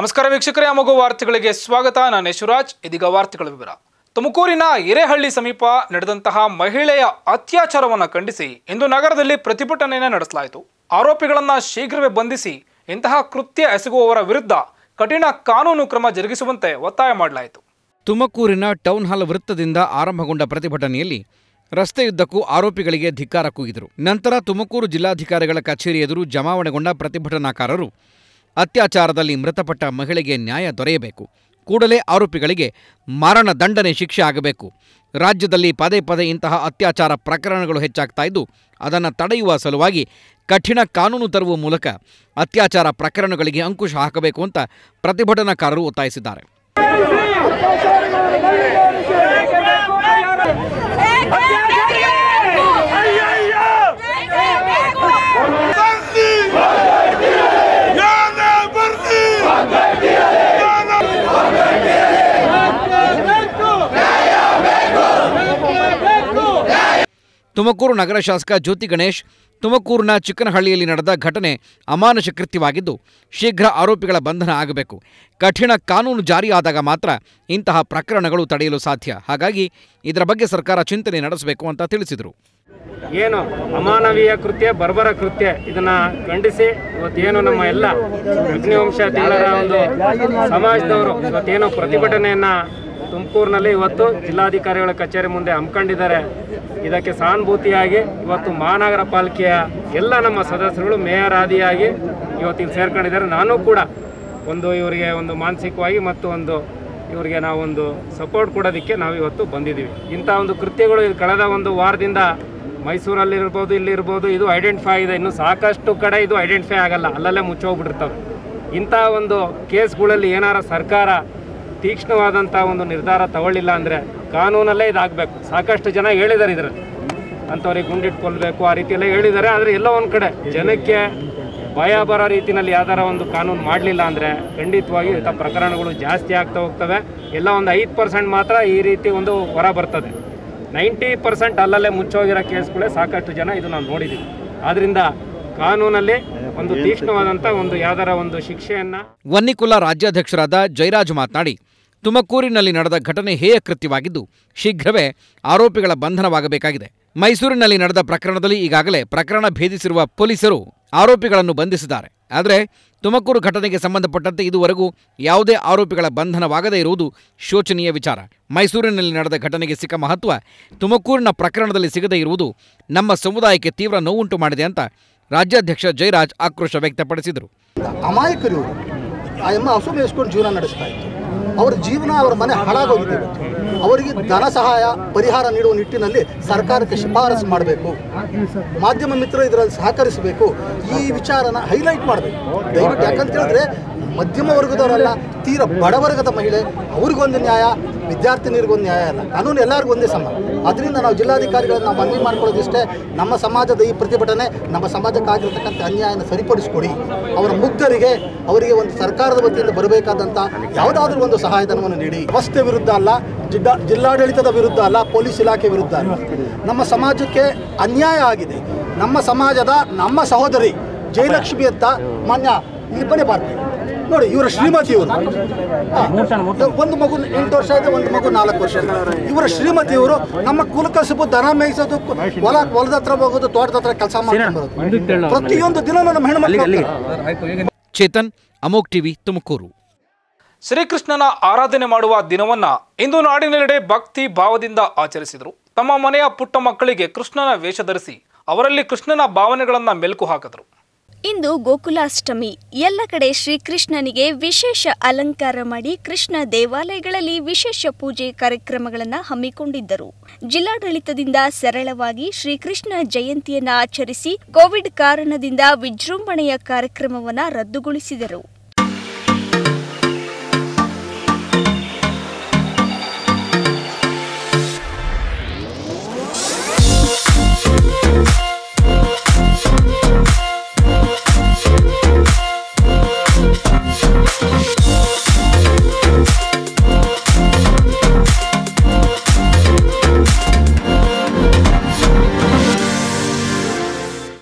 ನಮಸ್ಕಾರ ವೀಕ್ಷಕರೇ ಅಮಗು ವಾರ್ತೆಗಳಿಗೆ ಸ್ವಾಗತ ನಾನು ಯಶುರಾಜ್ ಇದೀಗ ವಾರ್ತೆಗಳ ವಿವರ ತುಮಕೂರಿನ ಹಿರೇಹಳ್ಳಿ ಸಮೀಪ ನಡೆದಂತಹ ಮಹಿಳೆಯ ಅತ್ಯಾಚಾರವನ್ನು ಖಂಡಿಸಿ ಇಂದು ನಗರದಲ್ಲಿ ಪ್ರತಿಭಟನೆಯನ್ನು ನಡೆಸಲಾಯಿತು ಆರೋಪಿಗಳನ್ನ ಶೀಘ್ರವೇ ಬಂಧಿಸಿ ಇಂತಹ ಕೃತ್ಯ ಎಸಗುವವರ ವಿರುದ್ಧ ಕಠಿಣ ಕಾನೂನು ಕ್ರಮ ಜರುಗಿಸುವಂತೆ ಒತ್ತಾಯ ಮಾಡಲಾಯಿತು ತುಮಕೂರಿನ ಟೌನ್ ಹಾಲ್ ವೃತ್ತದಿಂದ ಆರಂಭಗೊಂಡ ಪ್ರತಿಭಟನೆಯಲ್ಲಿ ರಸ್ತೆಯುದ್ದಕ್ಕೂ ಆರೋಪಿಗಳಿಗೆ ಧಿಕ್ಕಾರ ಕೂಗಿದರು ನಂತರ ತುಮಕೂರು ಜಿಲ್ಲಾಧಿಕಾರಿಗಳ ಕಚೇರಿ ಎದುರು ಜಮಾವಣೆಗೊಂಡ ಪ್ರತಿಭಟನಾಕಾರರು ಅತ್ಯಾಚಾರದಲ್ಲಿ ಮೃತಪಟ್ಟ ಮಹಿಳೆಗೆ ನ್ಯಾಯ ದೊರೆಯಬೇಕು ಕೂಡಲೇ ಆರೋಪಿಗಳಿಗೆ ಮರಣ ದಂಡನೆ ಶಿಕ್ಷೆ ಆಗಬೇಕು ರಾಜ್ಯದಲ್ಲಿ ಪದೇ ಪದೇ ಇಂತಹ ಅತ್ಯಾಚಾರ ಪ್ರಕರಣಗಳು ಹೆಚ್ಚಾಗ್ತಾ ಇದ್ದು ಅದನ್ನು ತಡೆಯುವ ಸಲುವಾಗಿ ಕಠಿಣ ಕಾನೂನು ತರುವ ಮೂಲಕ ಅತ್ಯಾಚಾರ ಪ್ರಕರಣಗಳಿಗೆ ಅಂಕುಶ ಹಾಕಬೇಕು ಅಂತ ಪ್ರತಿಭಟನಾಕಾರರು ಒತ್ತಾಯಿಸಿದ್ದಾರೆ ಯಾನೇ ಬರ್ಲಿ ತುಮಕೂರು ನಗರ ಶಾಸಕ ಜ್ಯೋತಿ ಗಣೇಶ್ ತುಮಕೂರಿನ ಚಿಕ್ಕನಹಳ್ಳಿಯಲ್ಲಿ ನಡೆದ ಘಟನೆ ಅಮಾನುಷ ಕೃತ್ಯವಾಗಿದ್ದು ಶೀಘ್ರ ಆರೋಪಿಗಳ ಬಂಧನ ಆಗಬೇಕು ಕಠಿಣ ಕಾನೂನು ಜಾರಿಯಾದಾಗ ಮಾತ್ರ ಇಂತಹ ಪ್ರಕರಣಗಳು ತಡೆಯಲು ಸಾಧ್ಯ ಹಾಗಾಗಿ ಇದರ ಬಗ್ಗೆ ಸರ್ಕಾರ ಚಿಂತನೆ ನಡೆಸಬೇಕು ಅಂತ ತಿಳಿಸಿದರು ಏನು ಅಮಾನವೀಯ ಕೃತ್ಯ ಬರ್ಬರ ಕೃತ್ಯ ಇದನ್ನ ಖಂಡಿಸಿ ಇವತ್ತೇನು ನಮ್ಮ ಎಲ್ಲ ಅಗ್ನಿವಂಶ ತಿಳ್ಳರ ಒಂದು ಸಮಾಜದವರು ಇವತ್ತೇನು ಪ್ರತಿಭಟನೆಯನ್ನ ತುಮಕೂರಿನಲ್ಲಿ ಇವತ್ತು ಜಿಲ್ಲಾಧಿಕಾರಿಗಳ ಕಚೇರಿ ಮುಂದೆ ಹಮ್ಮಿಕೊಂಡಿದ್ದಾರೆ ಇದಕ್ಕೆ ಸಹಾನುಭೂತಿಯಾಗಿ ಇವತ್ತು ಮಹಾನಗರ ಪಾಲಿಕೆಯ ಎಲ್ಲ ನಮ್ಮ ಸದಸ್ಯರುಗಳು ಮೇಯರ್ ಆದಿಯಾಗಿ ಇವತ್ತು ಇಲ್ಲಿ ಸೇರ್ಕೊಂಡಿದ್ದಾರೆ ನಾನು ಕೂಡ ಒಂದು ಇವರಿಗೆ ಒಂದು ಮಾನಸಿಕವಾಗಿ ಮತ್ತು ಒಂದು ಇವರಿಗೆ ನಾವೊಂದು ಸಪೋರ್ಟ್ ಕೊಡೋದಕ್ಕೆ ನಾವು ಇವತ್ತು ಬಂದಿದ್ದೀವಿ ಇಂಥ ಒಂದು ಕೃತ್ಯಗಳು ಇದು ಕಳೆದ ಒಂದು ವಾರದಿಂದ ಮೈಸೂರಲ್ಲಿರ್ಬೋದು ಇಲ್ಲಿರ್ಬೋದು ಇದು ಐಡೆಂಟಿಫೈ ಆಗಿದೆ ಇನ್ನು ಸಾಕಷ್ಟು ಕಡೆ ಇದು ಐಡೆಂಟಿಫೈ ಆಗಲ್ಲ ಅಲ್ಲಲ್ಲೇ ಮುಚ್ಚೋಗ್ಬಿಟ್ಟಿರ್ತವೆ ಇಂಥ ಒಂದು ಕೇಸ್ಗಳಲ್ಲಿ ಏನಾರ ಸರ್ಕಾರ ತೀಕ್ಷ್ಣವಾದಂಥ ಒಂದು ನಿರ್ಧಾರ ತಗೊಳ್ಳಿಲ್ಲ ಅಂದರೆ ಕಾನೂನಲ್ಲೇ ಇದಾಗಬೇಕು ಸಾಕಷ್ಟು ಜನ ಹೇಳಿದ್ದಾರೆ ಇದರಲ್ಲಿ ಅಂಥವ್ರಿಗೆ ಗುಂಡಿಟ್ಕೊಳ್ಬೇಕು ಆ ರೀತಿಯೆಲ್ಲ ಹೇಳಿದ್ದಾರೆ ಆದರೆ ಎಲ್ಲೋ ಒಂದು ಕಡೆ ಜನಕ್ಕೆ ಭಯ ಬರೋ ರೀತಿಯಲ್ಲಿ ಯಾವ್ದಾರ ಒಂದು ಕಾನೂನು ಮಾಡಲಿಲ್ಲ ಅಂದರೆ ಖಂಡಿತವಾಗಿ ಇಂಥ ಪ್ರಕರಣಗಳು ಜಾಸ್ತಿ ಆಗ್ತಾ ಹೋಗ್ತವೆ ಎಲ್ಲ ಒಂದು ಐದು ಪರ್ಸೆಂಟ್ ಮಾತ್ರ ಈ ರೀತಿ ಒಂದು ಹೊರ ಬರ್ತದೆ ನೈಂಟಿ ಪರ್ಸೆಂಟ್ ಅಲ್ಲಲ್ಲೇ ಮುಚ್ಚೋಗಿರೋ ಕೇಸ್ಗಳೇ ಸಾಕಷ್ಟು ಜನ ಇದು ನಾವು ನೋಡಿದ್ದೀವಿ ಆದ್ದರಿಂದ ಕಾನೂನಲ್ಲಿ ಒಂದು ತೀಕ್ಷ್ಣವಾದಂಥ ಒಂದು ಯಾವ್ದಾರ ಒಂದು ಶಿಕ್ಷೆಯನ್ನು ವನ್ನಿಕುಲ ರಾಜ್ಯಾಧ್ಯಕ್ಷರಾದ ಜಯರಾಜ್ ಮಾತನಾಡಿ ತುಮಕೂರಿನಲ್ಲಿ ನಡೆದ ಘಟನೆ ಹೇಯ ಕೃತ್ಯವಾಗಿದ್ದು ಶೀಘ್ರವೇ ಆರೋಪಿಗಳ ಬಂಧನವಾಗಬೇಕಾಗಿದೆ ಮೈಸೂರಿನಲ್ಲಿ ನಡೆದ ಪ್ರಕರಣದಲ್ಲಿ ಈಗಾಗಲೇ ಪ್ರಕರಣ ಭೇದಿಸಿರುವ ಪೊಲೀಸರು ಆರೋಪಿಗಳನ್ನು ಬಂಧಿಸಿದ್ದಾರೆ ಆದರೆ ತುಮಕೂರು ಘಟನೆಗೆ ಸಂಬಂಧಪಟ್ಟಂತೆ ಇದುವರೆಗೂ ಯಾವುದೇ ಆರೋಪಿಗಳ ಬಂಧನವಾಗದೇ ಇರುವುದು ಶೋಚನೀಯ ವಿಚಾರ ಮೈಸೂರಿನಲ್ಲಿ ನಡೆದ ಘಟನೆಗೆ ಸಿಕ್ಕ ಮಹತ್ವ ತುಮಕೂರಿನ ಪ್ರಕರಣದಲ್ಲಿ ಸಿಗದೇ ಇರುವುದು ನಮ್ಮ ಸಮುದಾಯಕ್ಕೆ ತೀವ್ರ ನೋವುಂಟು ಮಾಡಿದೆ ಅಂತ ರಾಜ್ಯಾಧ್ಯಕ್ಷ ಜಯರಾಜ್ ಆಕ್ರೋಶ ವ್ಯಕ್ತಪಡಿಸಿದರು ಅಮಾಯಕರು ಇವ್ರು. ಆ ಎಮ್ಮ ಹಸು ಮೇಯಿಸ್ಕೊಂಡು ಜೀವನ ನಡೆಸ್ತಾ ಇತ್ತು ಅವರ ಜೀವನ ಅವರ ಮನೆ ಹಾಳಾಗೋಗಿದೆ ಇವತ್ತು. ಅವರಿಗೆ ಧನ ಸಹಾಯ ಪರಿಹಾರ ನೀಡುವ ನಿಟ್ಟಿನಲ್ಲಿ ಸರ್ಕಾರಕ್ಕೆ ಶಿಫಾರಸು ಮಾಡಬೇಕು ಮಾಧ್ಯಮ ಮಿತ್ರರು ಇದರಲ್ಲಿ ಸಹಕರಿಸಬೇಕು ಈ ವಿಚಾರನ ಹೈಲೈಟ್ ಮಾಡಬೇಕು ದಯವಿಟ್ಟು ಯಾಕಂತ ಹೇಳಿದ್ರೆ ಮಧ್ಯಮ ವರ್ಗದವರಲ್ಲ ತೀರ ಬಡವರ್ಗದ ಮಹಿಳೆ ಅವ್ರಿಗೊಂದು ನ್ಯಾಯ ವಿದ್ಯಾರ್ಥಿನಿಯರಿಗೊಂದು ನ್ಯಾಯ ಅಲ್ಲ ಕಾನೂನು ಎಲ್ಲರಿಗೂ ಒಂದೇ ಸಮ ಅದರಿಂದ ನಾವು ಜಿಲ್ಲಾಧಿಕಾರಿಗಳನ್ನ ನಾವು ಮನವಿ ಮಾಡ್ಕೊಳ್ಳೋದಿಷ್ಟೇ ನಮ್ಮ ಸಮಾಜದ ಈ ಪ್ರತಿಭಟನೆ ನಮ್ಮ ಸಮಾಜಕ್ಕಾಗಿರ್ತಕ್ಕಂಥ ಅನ್ಯಾಯನ ಸರಿಪಡಿಸ್ಕೊಡಿ ಅವರ ಮುಗ್ಧರಿಗೆ ಅವರಿಗೆ ಒಂದು ಸರ್ಕಾರದ ವತಿಯಿಂದ ಬರಬೇಕಾದಂಥ ಯಾವುದಾದ್ರೂ ಒಂದು ಸಹಾಯಧನವನ್ನು ನೀಡಿ ವ್ಯವಸ್ಥೆ ವಿರುದ್ಧ ಅಲ್ಲ ಜಿಲ್ಲಾ ಜಿಲ್ಲಾಡಳಿತದ ವಿರುದ್ಧ ಅಲ್ಲ ಪೊಲೀಸ್ ಇಲಾಖೆ ವಿರುದ್ಧ ಅಲ್ಲ ನಮ್ಮ ಸಮಾಜಕ್ಕೆ ಅನ್ಯಾಯ ಆಗಿದೆ ನಮ್ಮ ಸಮಾಜದ ನಮ್ಮ ಸಹೋದರಿ ಜಯಲಕ್ಷ್ಮಿ ಅಂತ ಮಾನ್ಯ ಇಲ್ಲಿ ಬನ್ನಿ ಬರ್ತೀವಿ ನೋಡಿ ಇವರ ಶ್ರೀಮತಿ ಇವರು ಒಂದು ಮಗು ಎಂಟು ವರ್ಷ ಇದೆ ಒಂದು ಮಗು ನಾಲ್ಕು ವರ್ಷ ಇದೆ ಇವರ ಶ್ರೀಮತಿ ಇವರು ನಮ್ಮ ಕುಲಕಸಬು ದನ ಮೇಯಿಸೋದು ಹೊಲ ಹೊಲದ ಹತ್ರ ಹೋಗೋದು ತೋಟದ ಹತ್ರ ಕೆಲಸ ಮಾಡ್ಕೊಂಡು ಬರೋದು ಪ್ರತಿಯೊಂದು ದಿನನೂ ನಮ್ಮ ಹೆಣ್ಮಕ್ಳು ಚೇತನ್ ಅಮೋಕ್ ಟಿವಿ ತುಮಕೂರು ಶ್ರೀಕೃಷ್ಣನ ಆರಾಧನೆ ಮಾಡುವ ದಿನವನ್ನ ಇಂದು ನಾಡಿನೆಲ್ಲೆಡೆ ಭಕ್ತಿ ಭಾವದಿಂದ ಆಚರಿಸಿದರು ತಮ್ಮ ಮನೆಯ ಪುಟ್ಟ ಮಕ್ಕಳಿಗೆ ಕೃಷ್ಣನ ವೇಷ ಧರಿಸಿ ಅವರಲ್ಲಿ ಕೃಷ್ಣನ ಭಾವನೆಗಳನ್ನ ಮೆಲುಕು ಹಾಕಿದರು ಇಂದು ಗೋಕುಲಾಷ್ಟಮಿ ಎಲ್ಲ ಕಡೆ ಶ್ರೀಕೃಷ್ಣನಿಗೆ ವಿಶೇಷ ಅಲಂಕಾರ ಮಾಡಿ ಕೃಷ್ಣ ದೇವಾಲಯಗಳಲ್ಲಿ ವಿಶೇಷ ಪೂಜೆ ಕಾರ್ಯಕ್ರಮಗಳನ್ನು ಹಮ್ಮಿಕೊಂಡಿದ್ದರು ಜಿಲ್ಲಾಡಳಿತದಿಂದ ಸರಳವಾಗಿ ಶ್ರೀಕೃಷ್ಣ ಜಯಂತಿಯನ್ನ ಆಚರಿಸಿ ಕೋವಿಡ್ ಕಾರಣದಿಂದ ವಿಜೃಂಭಣೆಯ ಕಾರ್ಯಕ್ರಮವನ್ನು ರದ್ದುಗೊಳಿಸಿದರು ಚಿಕ್ಕಬಳ್ಳಾಪುರ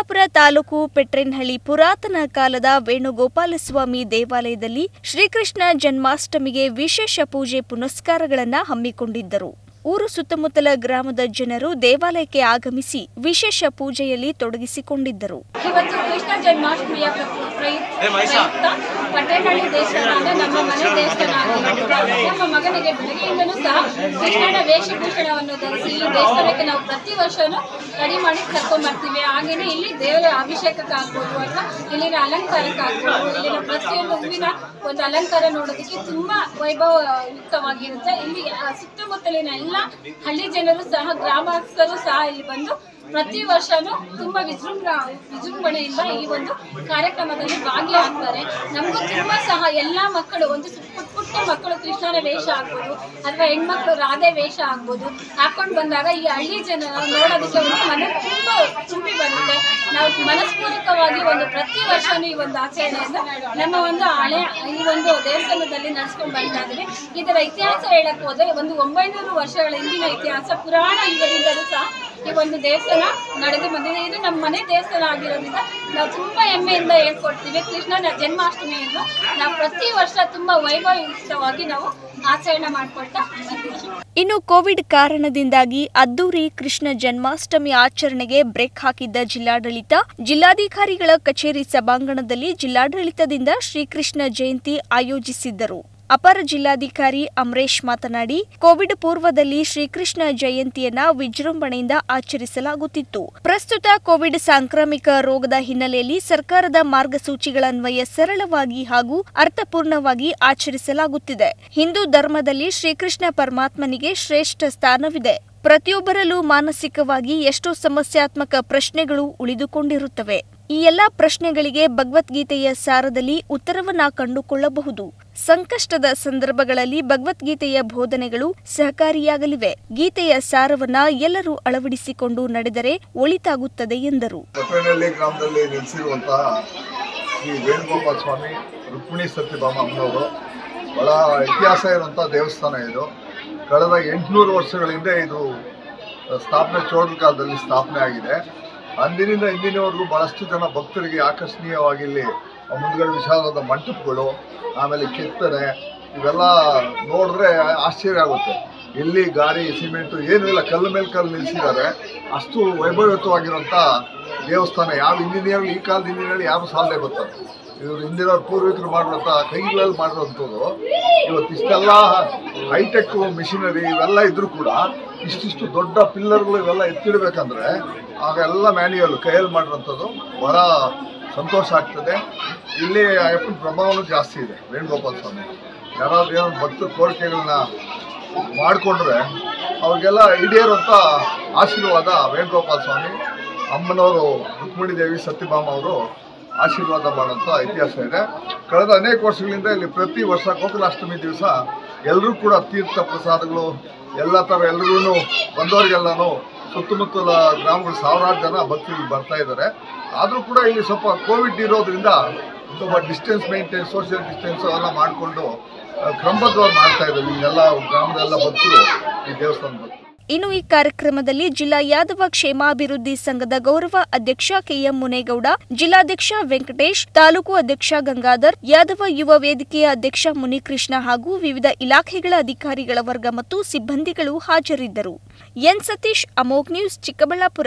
ಚಿಕ್ಕಬಳ್ಳಾಪುರ ತಾಲೂಕು ಪೆಟ್ರೇನಹಳ್ಳಿ ಪುರಾತನ ಕಾಲದ ವೇಣುಗೋಪಾಲಸ್ವಾಮಿ ದೇವಾಲಯದಲ್ಲಿ ಶ್ರೀಕೃಷ್ಣ ಜನ್ಮಾಷ್ಟಮಿಗೆ ವಿಶೇಷ ಪೂಜೆ ಪುನಸ್ಕಾರಗಳನ್ನು ಹಮ್ಮಿಕೊಂಡಿದ್ದರು ಊರು ಸುತ್ತಮುತ್ತಲ ಗ್ರಾಮದ ಜನರು ದೇವಾಲಯಕ್ಕೆ ಆಗಮಿಸಿ ವಿಶೇಷ ಪೂಜೆಯಲ್ಲಿ ತೊಡಗಿಸಿಕೊಂಡಿದ್ದರು ಇವತ್ತು ಕೃಷ್ಣ ಜನ್ಮಾಷ್ಟಮಿಯ ಪ್ರ- ಪ್ರಯು- ಪ್ರಯುಕ್ತ ಪಟ್ಟಣಹಳ್ಳಿ ದೇವಸ್ಥಾನ ಅಂದ್ರೆ ನಮ್ಮ ಮನೆ ದೇವಸ್ಥಾನ ಆಗಿರೋದ್ರಿಂದ ನಮ್ಮ ಮಗನಿಗೆ ಬೆಳಗ್ಗೆಯಿಂದನೂ ಸಹ ಕೃಷ್ಣನ ವೇಷಭೂಷಣವನ್ನು ಧರಿಸಿ ಈ ದೇವಸ್ಥಾನಕ್ಕೆ ನಾವು ಪ್ರತಿ ವರ್ಷನೂ ರೆಡಿ ಮಾಡಿ ಕರ್ಕೊಂಡ್ ಬರ್ತೀವಿ ಹಾಗೇನೆ ಇಲ್ಲಿ ದೇವರ ಅಭಿಷೇಕಕ್ಕೆ ಆಗ್ಬೋದು ಅಥವಾ ಇಲ್ಲಿನ ಅಲಂಕಾರಕ್ಕೆ ಆಗ್ಬೋದು ಇಲ್ಲಿನ ಪ್ರತಿಯೊಂದು ಹೂವಿನ ಒಂದು ಅಲಂಕಾರ ನೋಡೋದಕ್ಕೆ ತುಂಬಾ ವೈಭವಯುಕ್ತವಾಗಿರುತ್ತೆ ಇಲ್ಲಿ ಆ, ಸುತ್ತಮುತ್ತಲಿನ ಎಲ್ಲ ಹಳ್ಳಿ ಜನರು ಸಹ ಗ್ರಾಮಸ್ಥರು ಸಹ ಇಲ್ಲಿ ಬಂದು ಪ್ರತಿ ವರ್ಷನೂ ತುಂಬಾ ವಿಜೃಂಭ ವಿಜೃಂಭಣೆಯಿಂದ ಈ ಒಂದು ಕಾರ್ಯಕ್ರಮದಲ್ಲಿ ಭಾಗಿಯಾಗ್ತಾರೆ ನಮಗೂ ತುಂಬಾ ಸಹ ಎಲ್ಲಾ ಮಕ್ಕಳು ಒಂದು ಸು- ಪುಟ್ಟ ಪುಟ್ಟ ಮಕ್ಕಳು ಕೃಷ್ಣನ ವೇಷ ಆಗ್ಬೋದು ಅಥವಾ ಹೆಣ್ಮಕ್ಳು ರಾಧೆ ವೇಷ ಆಗ್ಬೋದು ಹಾಕೊಂಡು ಬಂದಾಗ ಈ ಹಳ್ಳಿ ಜನ ನೋಡೋದಕ್ಕೆ ಒಂದು ಮನ ತುಂಬಾ ತುಂಬಿ ಬರುತ್ತೆ ನಾವು ಮನಸ್ಪೂರ್ವಕವಾಗಿ ಒಂದು ಪ್ರತಿ ವರ್ಷನೂ ಈ ಒಂದು ಆಚರಣೆಯಿಂದ ನಮ್ಮ ಒಂದು ಹಳೆ ಈ ಒಂದು ದೇವಸ್ಥಾನದಲ್ಲಿ ನಡ್ಸ್ಕೊಂಡು ಬರ್ತಾ ಇದ್ದೀವಿ ಇದರ ಇತಿಹಾಸ ಹೇಳಕ್ ಹೋದ್ರೆ ಒಂದು ಒಂಬೈನೂರು ವರ್ಷಗಳ ಹಿಂದಿನ ಇತಿಹಾಸ ಪುರಾಣ ಯುಗದಿಂದಲೂ ಸಹ ಈ ಒಂದು ದೇವಸ್ಥಾನ ನಡೆದು ಬಂದಿದೆ ಇದು ನಮ್ಮ ಮನೆ ದೇವಸ್ಥಾನ ಆಗಿರೋದ್ರಿಂದ ನಾವು ತುಂಬಾ ಹೆಮ್ಮೆಯಿಂದ ಹೇಳ್ಕೊಡ್ತೀವಿ ಕೃಷ್ಣನ ಜನ್ಮಾಷ್ಟಮಿಯನ್ನು ನಾವು ಪ್ರತಿ ವರ್ಷ ತುಂಬಾ ವೈಭವಯುಕ್ತವಾಗಿ ನಾವು ಆಚರಣೆ ಮಾಡ್ಕೊಳ್ತಾ ಬಂದಿದ್ದೀವಿ ಇನ್ನು ಕೋವಿಡ್ ಕಾರಣದಿಂದಾಗಿ ಅದ್ದೂರಿ ಕೃಷ್ಣ ಜನ್ಮಾಷ್ಟಮಿ ಆಚರಣೆಗೆ ಬ್ರೇಕ್ ಹಾಕಿದ್ದ ಜಿಲ್ಲಾಡಳಿತ ಜಿಲ್ಲಾಧಿಕಾರಿಗಳ ಕಚೇರಿ ಸಭಾಂಗಣದಲ್ಲಿ ಜಿಲ್ಲಾಡಳಿತದಿಂದ ಶ್ರೀಕೃಷ್ಣ ಜಯಂತಿ ಆಯೋಜಿಸಿದ್ದರು ಅಪರ ಜಿಲ್ಲಾಧಿಕಾರಿ ಅಮರೇಶ್ ಮಾತನಾಡಿ ಕೋವಿಡ್ ಪೂರ್ವದಲ್ಲಿ ಶ್ರೀಕೃಷ್ಣ ಜಯಂತಿಯನ್ನ ವಿಜೃಂಭಣೆಯಿಂದ ಆಚರಿಸಲಾಗುತ್ತಿತ್ತು ಪ್ರಸ್ತುತ ಕೋವಿಡ್ ಸಾಂಕ್ರಾಮಿಕ ರೋಗದ ಹಿನ್ನೆಲೆಯಲ್ಲಿ ಸರ್ಕಾರದ ಮಾರ್ಗಸೂಚಿಗಳನ್ವಯ ಸರಳವಾಗಿ ಹಾಗೂ ಅರ್ಥಪೂರ್ಣವಾಗಿ ಆಚರಿಸಲಾಗುತ್ತಿದೆ ಹಿಂದೂ ಧರ್ಮದಲ್ಲಿ ಶ್ರೀಕೃಷ್ಣ ಪರಮಾತ್ಮನಿಗೆ ಶ್ರೇಷ್ಠ ಸ್ಥಾನವಿದೆ ಪ್ರತಿಯೊಬ್ಬರಲ್ಲೂ ಮಾನಸಿಕವಾಗಿ ಎಷ್ಟೋ ಸಮಸ್ಯಾತ್ಮಕ ಪ್ರಶ್ನೆಗಳು ಉಳಿದುಕೊಂಡಿರುತ್ತವೆ ಈ ಎಲ್ಲಾ ಪ್ರಶ್ನೆಗಳಿಗೆ ಭಗವದ್ಗೀತೆಯ ಸಾರದಲ್ಲಿ ಉತ್ತರವನ್ನ ಕಂಡುಕೊಳ್ಳಬಹುದು ಸಂಕಷ್ಟದ ಸಂದರ್ಭಗಳಲ್ಲಿ ಭಗವದ್ಗೀತೆಯ ಬೋಧನೆಗಳು ಸಹಕಾರಿಯಾಗಲಿವೆ ಗೀತೆಯ ಸಾರವನ್ನ ಎಲ್ಲರೂ ಅಳವಡಿಸಿಕೊಂಡು ನಡೆದರೆ ಒಳಿತಾಗುತ್ತದೆ ಎಂದರು ಪಟ್ಟಣಹಳ್ಳಿ ಗ್ರಾಮದಲ್ಲಿ ನೆಲೆಸಿರುವಂತಹ ಶ್ರೀ ವೇಣುಗೋಪಾಲ ಸ್ವಾಮಿ ರುಕ್ಮಿಣಿ ಸತ್ಯಭಾಮ ಅಮ್ಮನವರು ಬಹಳ ಇತಿಹಾಸ ಇರುವಂಥ ದೇವಸ್ಥಾನ ಇದು ಕಳೆದ ಎಂಟುನೂರು ವರ್ಷಗಳ ಹಿಂದೆ ಇದು ಸ್ಥಾಪನೆ ಚೋಳರ ಕಾಲದಲ್ಲಿ ಸ್ಥಾಪನೆ ಆಗಿದೆ ಅಂದಿನಿಂದ ಇಂದಿನವರೆಗೂ ಬಹಳಷ್ಟು ಜನ ಭಕ್ತರಿಗೆ ಆಕರ್ಷಣೀಯವಾಗಿ ಇಲ್ಲಿ ಮುಂದ್ಗಡೆ ವಿಶಾಲವಾದ ಮಂಟಪಗಳು ಆಮೇಲೆ ಕೆತ್ತನೆ ಇವೆಲ್ಲ ನೋಡಿದ್ರೆ ಆಶ್ಚರ್ಯ ಆಗುತ್ತೆ ಎಲ್ಲಿ ಗಾಡಿ ಸಿಮೆಂಟು ಏನೂ ಇಲ್ಲ ಕಲ್ಲು ಮೇಲೆ ಕಲ್ಲು ನಿಲ್ಲಿಸಿದ್ದಾರೆ ಅಷ್ಟು ವೈಭವಯುತವಾಗಿರುವಂಥ ದೇವಸ್ಥಾನ ಯಾವ ಇಂಜಿನಿಯರ್ ಈ ಕಾಲದ ಇಂಜಿನಿಯರ್ ಯಾವ ಸಾಲನೆ ಬರ್ತಾರೆ ಇವರು ಹಿಂದಿನ ಪೂರ್ವಿಕರು ಮಾಡಿರುವಂಥ ಕೈಗಳಲ್ಲಿ ಮಾಡಿರುವಂಥದ್ದು ಇವತ್ತು ಇಷ್ಟೆಲ್ಲ ಹೈಟೆಕ್ ಮಿಷಿನರಿ ಇವೆಲ್ಲ ಇದ್ರೂ ಕೂಡ ಇಷ್ಟಿಷ್ಟು ದೊಡ್ಡ ಪಿಲ್ಲರ್ಗಳು ಇವೆಲ್ಲ ಎತ್ತಿಡಬೇಕಂದ್ರೆ ಆಗೆಲ್ಲ ಮ್ಯಾನ್ಯುಯಲ್ ಕೈಯಲ್ಲಿ ಮಾಡಿರೋಂಥದ್ದು ಬಹಳ ಸಂತೋಷ ಆಗ್ತದೆ ಇಲ್ಲಿ ಅಯ್ಯಪ್ಪನ ಪ್ರಭಾವನೂ ಜಾಸ್ತಿ ಇದೆ ವೇಣುಗೋಪಾಲ ಸ್ವಾಮಿ ಯಾರಾದ್ರೂ ಏನೋ ಭಕ್ತರ ಕೋರಿಕೆಗಳನ್ನ ಮಾಡಿಕೊಂಡ್ರೆ ಅವ್ರಿಗೆಲ್ಲ ಈಡೇರುವಂಥ ಆಶೀರ್ವಾದ ವೇಣುಗೋಪಾಲ ಸ್ವಾಮಿ ಅಮ್ಮನವರು ರುಕ್ಮಿಣಿ ದೇವಿ ಸತ್ಯಭಾಮ ಅವರು ಆಶೀರ್ವಾದ ಮಾಡುವಂಥ ಇತಿಹಾಸ ಇದೆ ಕಳೆದ ಅನೇಕ ವರ್ಷಗಳಿಂದ ಇಲ್ಲಿ ಪ್ರತಿ ವರ್ಷ ಗೋಕುಲಾಷ್ಟಮಿ ದಿವಸ ಎಲ್ಲರೂ ಕೂಡ ತೀರ್ಥ ಪ್ರಸಾದಗಳು ಎಲ್ಲ ಥರ ಎಲ್ರಿಗೂ ಬಂದವರಿಗೆಲ್ಲನೂ ಸುತ್ತಮುತ್ತಲ ಗ್ರಾಮಗಳು ಸಾವಿರಾರು ಜನ ಭಕ್ತರು ಬರ್ತಾ ಇದ್ದಾರೆ ಆದರೂ ಕೂಡ ಇಲ್ಲಿ ಸ್ವಲ್ಪ ಕೋವಿಡ್ ಇರೋದ್ರಿಂದ ಸ್ವಲ್ಪ ಡಿಸ್ಟೆನ್ಸ್ ಮೇಂಟೈನ್ ಸೋಷಿಯಲ್ ಡಿಸ್ಟೆನ್ಸ್ ಎಲ್ಲ ಮಾಡಿಕೊಂಡು ಕ್ರಮಬದ್ಧವಾಗಿ ಮಾಡ್ತಾ ಇದ್ದಾರೆ ಇಲ್ಲೆಲ್ಲ ಗ್ರಾಮದೆಲ್ಲ ಭಕ್ತರು ಈ ದೇವಸ್ಥಾನ ಭಕ್ತರು ಇನ್ನು ಈ ಕಾರ್ಯಕ್ರಮದಲ್ಲಿ ಜಿಲ್ಲಾ ಯಾದವ ಕ್ಷೇಮಾಭಿವೃದ್ಧಿ ಸಂಘದ ಗೌರವ ಅಧ್ಯಕ್ಷ ಕೆಎಂ ಮುನೇಗೌಡ ಜಿಲ್ಲಾಧ್ಯಕ್ಷ ವೆಂಕಟೇಶ್ ತಾಲೂಕು ಅಧ್ಯಕ್ಷ ಗಂಗಾಧರ್ ಯಾದವ ಯುವ ವೇದಿಕೆಯ ಅಧ್ಯಕ್ಷ ಮುನಿಕೃಷ್ಣ ಹಾಗೂ ವಿವಿಧ ಇಲಾಖೆಗಳ ಅಧಿಕಾರಿಗಳ ವರ್ಗ ಮತ್ತು ಸಿಬ್ಬಂದಿಗಳು ಹಾಜರಿದ್ದರು ಎನ್ ಸತೀಶ್ ಅಮೋಘ್ ನ್ಯೂಸ್ ಚಿಕ್ಕಬಳ್ಳಾಪುರ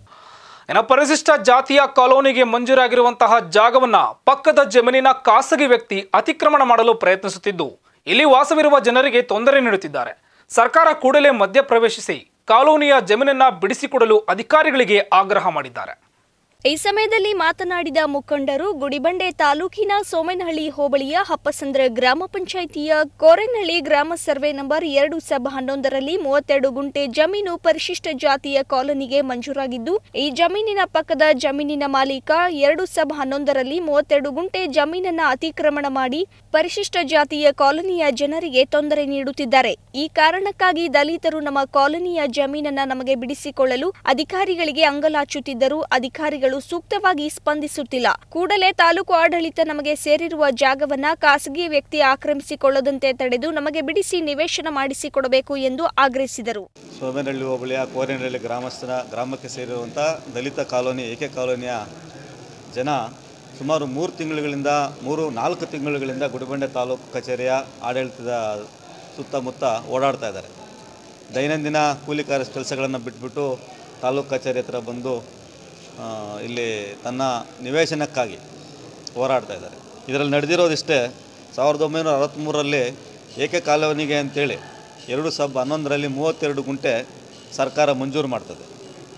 ಇನ್ನು ಪರಿಶಿಷ್ಟ ಜಾತಿಯ ಕಾಲೋನಿಗೆ ಮಂಜೂರಾಗಿರುವಂತಹ ಜಾಗವನ್ನ ಪಕ್ಕದ ಜಮೀನಿನ ಖಾಸಗಿ ವ್ಯಕ್ತಿ ಅತಿಕ್ರಮಣ ಮಾಡಲು ಪ್ರಯತ್ನಿಸುತ್ತಿದ್ದು ಇಲ್ಲಿ ವಾಸವಿರುವ ಜನರಿಗೆ ತೊಂದರೆ ನೀಡುತ್ತಿದ್ದಾರೆ ಸರ್ಕಾರ ಕೂಡಲೇ ಮಧ್ಯಪ್ರವೇಶಿಸಿ ಕಾಲೋನಿಯ ಜಮೀನನ್ನ ಬಿಡಿಸಿಕೊಡಲು ಅಧಿಕಾರಿಗಳಿಗೆ ಆಗ್ರಹ ಮಾಡಿದ್ದಾರೆ ಈ ಸಮಯದಲ್ಲಿ ಮಾತನಾಡಿದ ಮುಖಂಡರು ಗುಡಿಬಂಡೆ ತಾಲೂಕಿನ ಸೋಮೇನಹಳ್ಳಿ ಹೋಬಳಿಯ ಹಪ್ಪಸಂದ್ರ ಗ್ರಾಮ ಪಂಚಾಯಿತಿಯ ಕೋರೆನಹಳ್ಳಿ ಗ್ರಾಮ ಸರ್ವೆ ನಂಬರ್ ಎರಡು ಸಬ್ ಹನ್ನೊಂದರಲ್ಲಿ ಮೂವತ್ತೆರಡು ಗುಂಟೆ ಜಮೀನು ಪರಿಶಿಷ್ಟ ಜಾತಿಯ ಕಾಲೋನಿಗೆ ಮಂಜೂರಾಗಿದ್ದು ಈ ಜಮೀನಿನ ಪಕ್ಕದ ಜಮೀನಿನ ಮಾಲೀಕ ಎರಡು ಸಬ್ ಹನ್ನೊಂದರಲ್ಲಿ ಮೂವತ್ತೆರಡು ಗುಂಟೆ ಜಮೀನನ್ನ ಅತಿಕ್ರಮಣ ಮಾಡಿ ಪರಿಶಿಷ್ಟ ಜಾತಿಯ ಕಾಲೋನಿಯ ಜನರಿಗೆ ತೊಂದರೆ ನೀಡುತ್ತಿದ್ದಾರೆ ಈ ಕಾರಣಕ್ಕಾಗಿ ದಲಿತರು ನಮ್ಮ ಕಾಲೋನಿಯ ಜಮೀನನ್ನ ನಮಗೆ ಬಿಡಿಸಿಕೊಳ್ಳಲು ಅಧಿಕಾರಿಗಳಿಗೆ ಅಂಗಲಾಚುತ್ತಿದ್ದರು ಅಧಿಕಾರಿಗಳು ಅಧಿಕಾರಿಗಳು ಸೂಕ್ತವಾಗಿ ಸ್ಪಂದಿಸುತ್ತಿಲ್ಲ ಕೂಡಲೇ ತಾಲೂಕು ಆಡಳಿತ ನಮಗೆ ಸೇರಿರುವ ಜಾಗವನ್ನ ಖಾಸಗಿ ವ್ಯಕ್ತಿ ಆಕ್ರಮಿಸಿಕೊಳ್ಳದಂತೆ ತಡೆದು ನಮಗೆ ಬಿಡಿಸಿ ನಿವೇಶನ ಮಾಡಿಸಿಕೊಡಬೇಕು ಎಂದು ಆಗ್ರಹಿಸಿದರು ಸೋಮೇನಹಳ್ಳಿ ಹೋಬಳಿಯ ಕೋರೇನಹಳ್ಳಿ ಗ್ರಾಮಸ್ಥರ ಗ್ರಾಮಕ್ಕೆ ಸೇರಿರುವಂಥ ದಲಿತ ಕಾಲೋನಿ ಏಕೆ ಕಾಲೋನಿಯ ಜನ ಸುಮಾರು ಮೂರು ತಿಂಗಳುಗಳಿಂದ ಮೂರು ನಾಲ್ಕು ತಿಂಗಳುಗಳಿಂದ ಗುಡಿಬಂಡೆ ತಾಲೂಕು ಕಚೇರಿಯ ಆಡಳಿತದ ಸುತ್ತಮುತ್ತ ಓಡಾಡ್ತಾ ಇದ್ದಾರೆ ದೈನಂದಿನ ಕೂಲಿ ಕಾರ್ಯ ಕೆಲಸಗಳನ್ನು ಬಿಟ್ಬಿಟ್ಟು ತಾಲೂಕು ಕಚೇರಿ ಹತ್ರ ಬಂದು ಆ, ಇಲ್ಲಿ ತನ್ನ ನಿವೇಶನಕ್ಕಾಗಿ ಹೋರಾಡ್ತಾ ಇದ್ದಾರೆ ಇದರಲ್ಲಿ ನಡೆದಿರೋದಿಷ್ಟೇ ಸಾವಿರದ ಒಂಬೈನೂರ ಅರವತ್ತ್ಮೂರರಲ್ಲಿ ಏಕೆ ಕಾಲೋನಿಗೆ ಅಂತೇಳಿ ಎರಡು ಸಬ್ ಹನ್ನೊಂದರಲ್ಲಿ ಮೂವತ್ತೆರಡು ಗುಂಟೆ ಸರ್ಕಾರ ಮಂಜೂರು ಮಾಡ್ತದೆ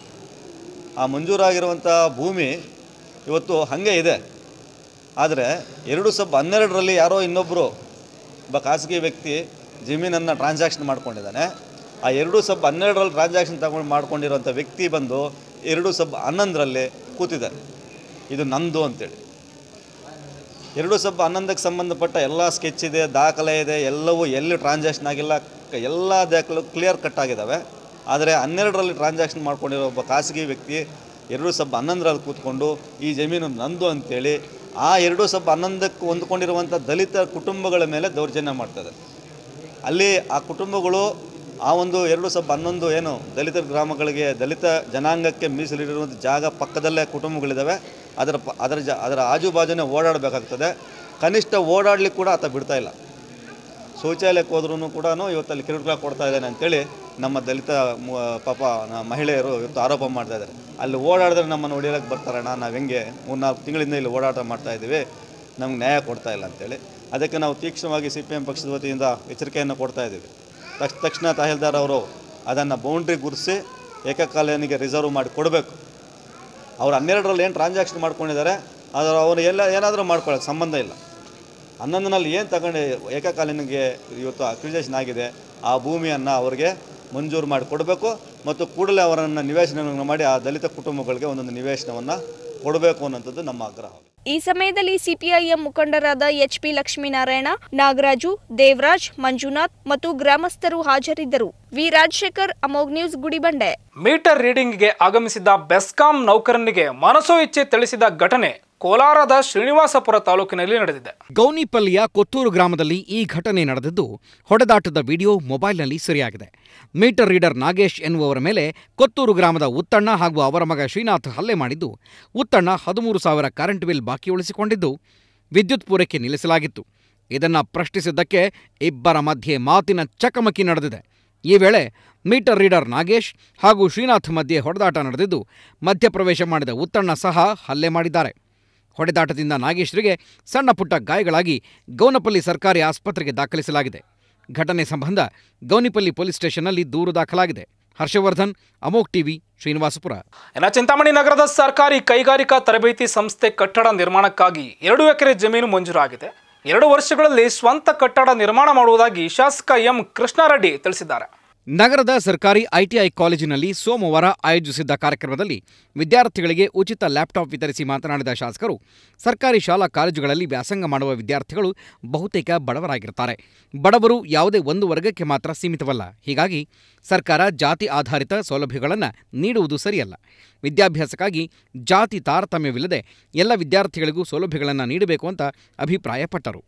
ಆ ಮಂಜೂರಾಗಿರುವಂಥ ಭೂಮಿ ಇವತ್ತು ಹಾಗೆ ಇದೆ ಆದರೆ ಎರಡು ಸಬ್ ಹನ್ನೆರಡರಲ್ಲಿ ಯಾರೋ ಇನ್ನೊಬ್ಬರು ಒಬ್ಬ ಖಾಸಗಿ ವ್ಯಕ್ತಿ ಜಮೀನನ್ನು ಟ್ರಾನ್ಸಾಕ್ಷನ್ ಮಾಡ್ಕೊಂಡಿದ್ದಾನೆ ಆ ಎರಡು ಸಬ್ ಹನ್ನೆರಡರಲ್ಲಿ ಟ್ರಾನ್ಸಾಕ್ಷನ್ ತಗೊಂಡು ಮಾಡ್ಕೊಂಡಿರೋಂಥ ವ್ಯಕ್ತಿ ಬಂದು ಎರಡು ಸಬ್ ಹನ್ನೊಂದರಲ್ಲಿ ಕೂತಿದ್ದಾನೆ ಇದು ನಂದು ಅಂತೇಳಿ ಎರಡು ಸಬ್ ಹನ್ನೊಂದಕ್ಕೆ ಸಂಬಂಧಪಟ್ಟ ಎಲ್ಲ ಸ್ಕೆಚ್ ಇದೆ ದಾಖಲೆ ಇದೆ ಎಲ್ಲವೂ ಎಲ್ಲಿ ಟ್ರಾನ್ಸಾಕ್ಷನ್ ಆಗಿಲ್ಲ ಕ- ಎಲ್ಲ ದಾಖಲೆ ಕ್ಲಿಯರ್ ಕಟ್ ಆಗಿದ್ದಾವೆ ಆದರೆ ಹನ್ನೆರಡರಲ್ಲಿ ಟ್ರಾನ್ಸಾಕ್ಷನ್ ಮಾಡ್ಕೊಂಡಿರೋ ಒಬ್ಬ ಖಾಸಗಿ ವ್ಯಕ್ತಿ ಎರಡು ಸಬ್ ಹನ್ನೊಂದರಲ್ಲಿ ಕೂತ್ಕೊಂಡು ಈ ಜಮೀನು ನಂದು ಅಂತೇಳಿ ಆ ಎರಡು ಸಬ್ ಹನ್ನೊಂದಕ್ಕೆ ಹೊಂದ್ಕೊಂಡಿರುವಂಥ ದಲಿತ ಕುಟುಂಬಗಳ ಮೇಲೆ ದೌರ್ಜನ್ಯ ಮಾಡ್ತದೆ ಅಲ್ಲಿ ಆ ಕುಟುಂಬಗಳು ಆ ಒಂದು ಎರಡು ಸಬ್ ಹನ್ನೊಂದು ಏನು ದಲಿತ ಗ್ರಾಮಗಳಿಗೆ ದಲಿತ ಜನಾಂಗಕ್ಕೆ ಮೀಸಲಿಟ್ಟಿರುವಂಥ ಜಾಗ ಪಕ್ಕದಲ್ಲೇ ಕುಟುಂಬಗಳಿದ್ದಾವೆ ಅದರ ಪ ಅದರ ಜ ಅದರ ಆಜುಬಾಜುನೇ ಓಡಾಡಬೇಕಾಗ್ತದೆ ಕನಿಷ್ಠ ಓಡಾಡ್ಲಿಕ್ಕೆ ಕೂಡ ಆತ ಬಿಡ್ತಾ ಇಲ್ಲ ಶೌಚಾಲಯಕ್ಕೆ ಹೋದ್ರೂ ಕೂಡ ಇವತ್ತು ಅಲ್ಲಿ ಕಿರುಕುಳ ಕೊಡ್ತಾ ಇದ್ದಾನೆ ಅಂತೇಳಿ ನಮ್ಮ ದಲಿತ ಮು- ಪಾಪ ನ- ಮಹಿಳೆಯರು ಇವತ್ತು ಆರೋಪ ಮಾಡ್ತಾ ಇದ್ದಾರೆ ಅಲ್ಲಿ ಓಡಾಡಿದ್ರೆ ನಮ್ಮನ್ನು ಹೊಡಿಯೋಕ್ಕೆ ಬರ್ತಾರಣ್ಣ ನಾವು ಹೆಂಗೆ ಮೂರ್ನಾಲ್ಕು ತಿಂಗಳಿಂದ ಇಲ್ಲಿ ಓಡಾಟ ಮಾಡ್ತಾ ಇದ್ದೀವಿ ನಮ್ಗೆ ನ್ಯಾಯ ಕೊಡ್ತಾ ಇಲ್ಲ ಅಂತೇಳಿ ಅದಕ್ಕೆ ನಾವು ತೀಕ್ಷ್ಣವಾಗಿ ಸಿ ಪಿ ಎಮ್ ಪಕ್ಷದ ವತಿಯಿಂದ ಎಚ್ಚರಿಕೆಯನ್ನು ಕೊಡ್ತಾ ಇದ್ದೀವಿ ತಕ್ಷ ತಕ್ಷಣ ತಹಸೀಲ್ದಾರ್ ಅವರು ಅದನ್ನು ಬೌಂಡ್ರಿ ಗುರುತಿಸಿ ಏಕಕಾಲನಿಗೆ ರಿಸರ್ವ್ ಮಾಡಿ ಕೊಡಬೇಕು ಅವ್ರು ಹನ್ನೆರಡರಲ್ಲಿ ಏನು ಟ್ರಾನ್ಸಾಕ್ಷನ್ ಮಾಡ್ಕೊಂಡಿದ್ದಾರೆ ಅದು ಅವರು ಎಲ್ಲ ಏನಾದರೂ ಮಾಡ್ಕೊಳ್ಳೋಕೆ ಸಂಬಂಧ ಇಲ್ಲ ಹನ್ನೊಂದನಲ್ಲಿ ಏನು ತಗೊಂಡು ಏಕಕಾಲೀನಿಗೆ ಇವತ್ತು ಅಕ್ವಿಸೇಷನ್ ಆಗಿದೆ ಆ ಭೂಮಿಯನ್ನು ಅವರಿಗೆ ಮಂಜೂರು ಮಾಡಿ ಕೊಡಬೇಕು ಮತ್ತು ಕೂಡಲೇ ಅವರನ್ನು ನಿವೇಶನ ಮಾಡಿ ಆ ದಲಿತ ಕುಟುಂಬಗಳಿಗೆ ಒಂದೊಂದು ನಿವೇಶನವನ್ನು ಕೊಡಬೇಕು ಅನ್ನೋಂಥದ್ದು ನಮ್ಮ ಆಗ್ರಹ ಈ ಸಮಯದಲ್ಲಿ ಸಿಪಿಐಎಂ ಮುಖಂಡರಾದ ಎಚ್ಪಿ ಲಕ್ಷ್ಮೀನಾರಾಯಣ ನಾಗರಾಜು ದೇವರಾಜ್ ಮಂಜುನಾಥ್ ಮತ್ತು ಗ್ರಾಮಸ್ಥರು ಹಾಜರಿದ್ದರು V Rajashekar Amogh news Gudibande meter ರೀಡಿಂಗ್ಗೆ ಆಗಮಿಸಿದ್ದ ಬೆಸ್ಕಾಂ ನೌಕರನಿಗೆ ಮನಸೋ ಇಚ್ಛೆ ತಿಳಿಸಿದ ಘಟನೆ ಕೋಲಾರದ ಶ್ರೀನಿವಾಸಪುರ ತಾಲೂಕಿನಲ್ಲಿ ನಡೆದಿದೆ ಗೌನಿಪಲ್ಲಿಯ ಕೊತ್ತೂರು ಗ್ರಾಮದಲ್ಲಿ ಈ ಘಟನೆ ನಡೆದಿದ್ದು ಹೊಡೆದಾಟದ ವಿಡಿಯೋ ಮೊಬೈಲ್ನಲ್ಲಿ ಸೆರೆಯಾಗಿದೆ ಮೀಟರ್ ರೀಡರ್ ನಾಗೇಶ್ ಎನ್ನುವವರ ಮೇಲೆ ಕೊತ್ತೂರು ಗ್ರಾಮದ ಉತ್ತಣ್ಣ ಹಾಗೂ ಅವರ ಮಗ ಶ್ರೀನಾಥ್ ಹಲ್ಲೆ ಮಾಡಿದ್ದು ಉತ್ತಣ್ಣ ಹದಿಮೂರು ಸಾವಿರ ಕರೆಂಟ್ ಬಿಲ್ ಬಾಕಿ ಉಳಿಸಿಕೊಂಡಿದ್ದು ವಿದ್ಯುತ್ ಪೂರೈಕೆ ನಿಲ್ಲಿಸಲಾಗಿತ್ತು ಇದನ್ನ ಪ್ರಶ್ನಿಸಿದ್ದಕ್ಕೆ ಇಬ್ಬರ ಮಧ್ಯೆ ಮಾತಿನ ಚಕಮಕಿ ನಡೆದಿದೆ ಈ ವೇಳೆ ಮೀಟರ್ ರೀಡರ್ ನಾಗೇಶ್ ಹಾಗೂ ಶ್ರೀನಾಥ್ ಮಧ್ಯೆ ಹೊಡೆದಾಟ ನಡೆದಿದ್ದು ಮಧ್ಯಪ್ರವೇಶ ಮಾಡಿದ ಉತ್ತಣ್ಣ ಸಹ ಹಲ್ಲೆ ಮಾಡಿದ್ದಾರೆ ಹೊಡೆದಾಟದಿಂದ ನಾಗೇಶ್ರಿಗೆ ಸಣ್ಣ ಪುಟ್ಟ ಗಾಯಗಳಾಗಿ ಗೌನಪಲ್ಲಿ ಸರ್ಕಾರಿ ಆಸ್ಪತ್ರೆಗೆ ದಾಖಲಿಸಲಾಗಿದೆ ಘಟನೆ ಸಂಬಂಧ ಗೌನಿಪಲ್ಲಿ ಪೊಲೀಸ್ ಸ್ಟೇಷನ್ನಲ್ಲಿ ದೂರು ದಾಖಲಾಗಿದೆ ಹರ್ಷವರ್ಧನ್ ಅಮೋಕ್ ಟಿವಿ ಶ್ರೀನಿವಾಸಪುರ ಇನ್ನು ಚಿಂತಾಮಣಿ ನಗರದ ಸರ್ಕಾರಿ ಕೈಗಾರಿಕಾ ತರಬೇತಿ ಸಂಸ್ಥೆ ಕಟ್ಟಡ ನಿರ್ಮಾಣಕ್ಕಾಗಿ ಎರಡು ಎಕರೆ ಜಮೀನು ಮಂಜೂರಾಗಿದೆ ಎರಡು ವರ್ಷಗಳಲ್ಲಿ ಸ್ವಂತ ಕಟ್ಟಡ ನಿರ್ಮಾಣ ಮಾಡುವುದಾಗಿ ಶಾಸಕ ಎಂ ಕೃಷ್ಣಾರೆಡ್ಡಿ ತಿಳಿಸಿದ್ದಾರೆ ನಗರದ ಸರ್ಕಾರಿ ಐಟಿಐ ಕಾಲೇಜಿನಲ್ಲಿ ಸೋಮವಾರ ಆಯೋಜಿಸಿದ್ದ ಕಾರ್ಯಕ್ರಮದಲ್ಲಿ ವಿದ್ಯಾರ್ಥಿಗಳಿಗೆ ಉಚಿತ ಲ್ಯಾಪ್ಟಾಪ್ ವಿತರಿಸಿ ಮಾತನಾಡಿದ ಶಾಸಕರು ಸರ್ಕಾರಿ ಶಾಲಾ ಕಾಲೇಜುಗಳಲ್ಲಿ ವ್ಯಾಸಂಗ ಮಾಡುವ ವಿದ್ಯಾರ್ಥಿಗಳು ಬಹುತೇಕ ಬಡವರಾಗಿರ್ತಾರೆ ಬಡವರು ಯಾವುದೇ ಒಂದು ವರ್ಗಕ್ಕೆ ಮಾತ್ರ ಸೀಮಿತವಲ್ಲ ಹೀಗಾಗಿ ಸರ್ಕಾರ ಜಾತಿ ಆಧಾರಿತ ಸೌಲಭ್ಯಗಳನ್ನು ನೀಡುವುದು ಸರಿಯಲ್ಲ ವಿದ್ಯಾಭ್ಯಾಸಕ್ಕಾಗಿ ಜಾತಿ ತಾರತಮ್ಯವಿಲ್ಲದೆ ಎಲ್ಲ ವಿದ್ಯಾರ್ಥಿಗಳಿಗೂ ಸೌಲಭ್ಯಗಳನ್ನು ನೀಡಬೇಕು ಅಂತ ಅಭಿಪ್ರಾಯಪಟ್ಟರು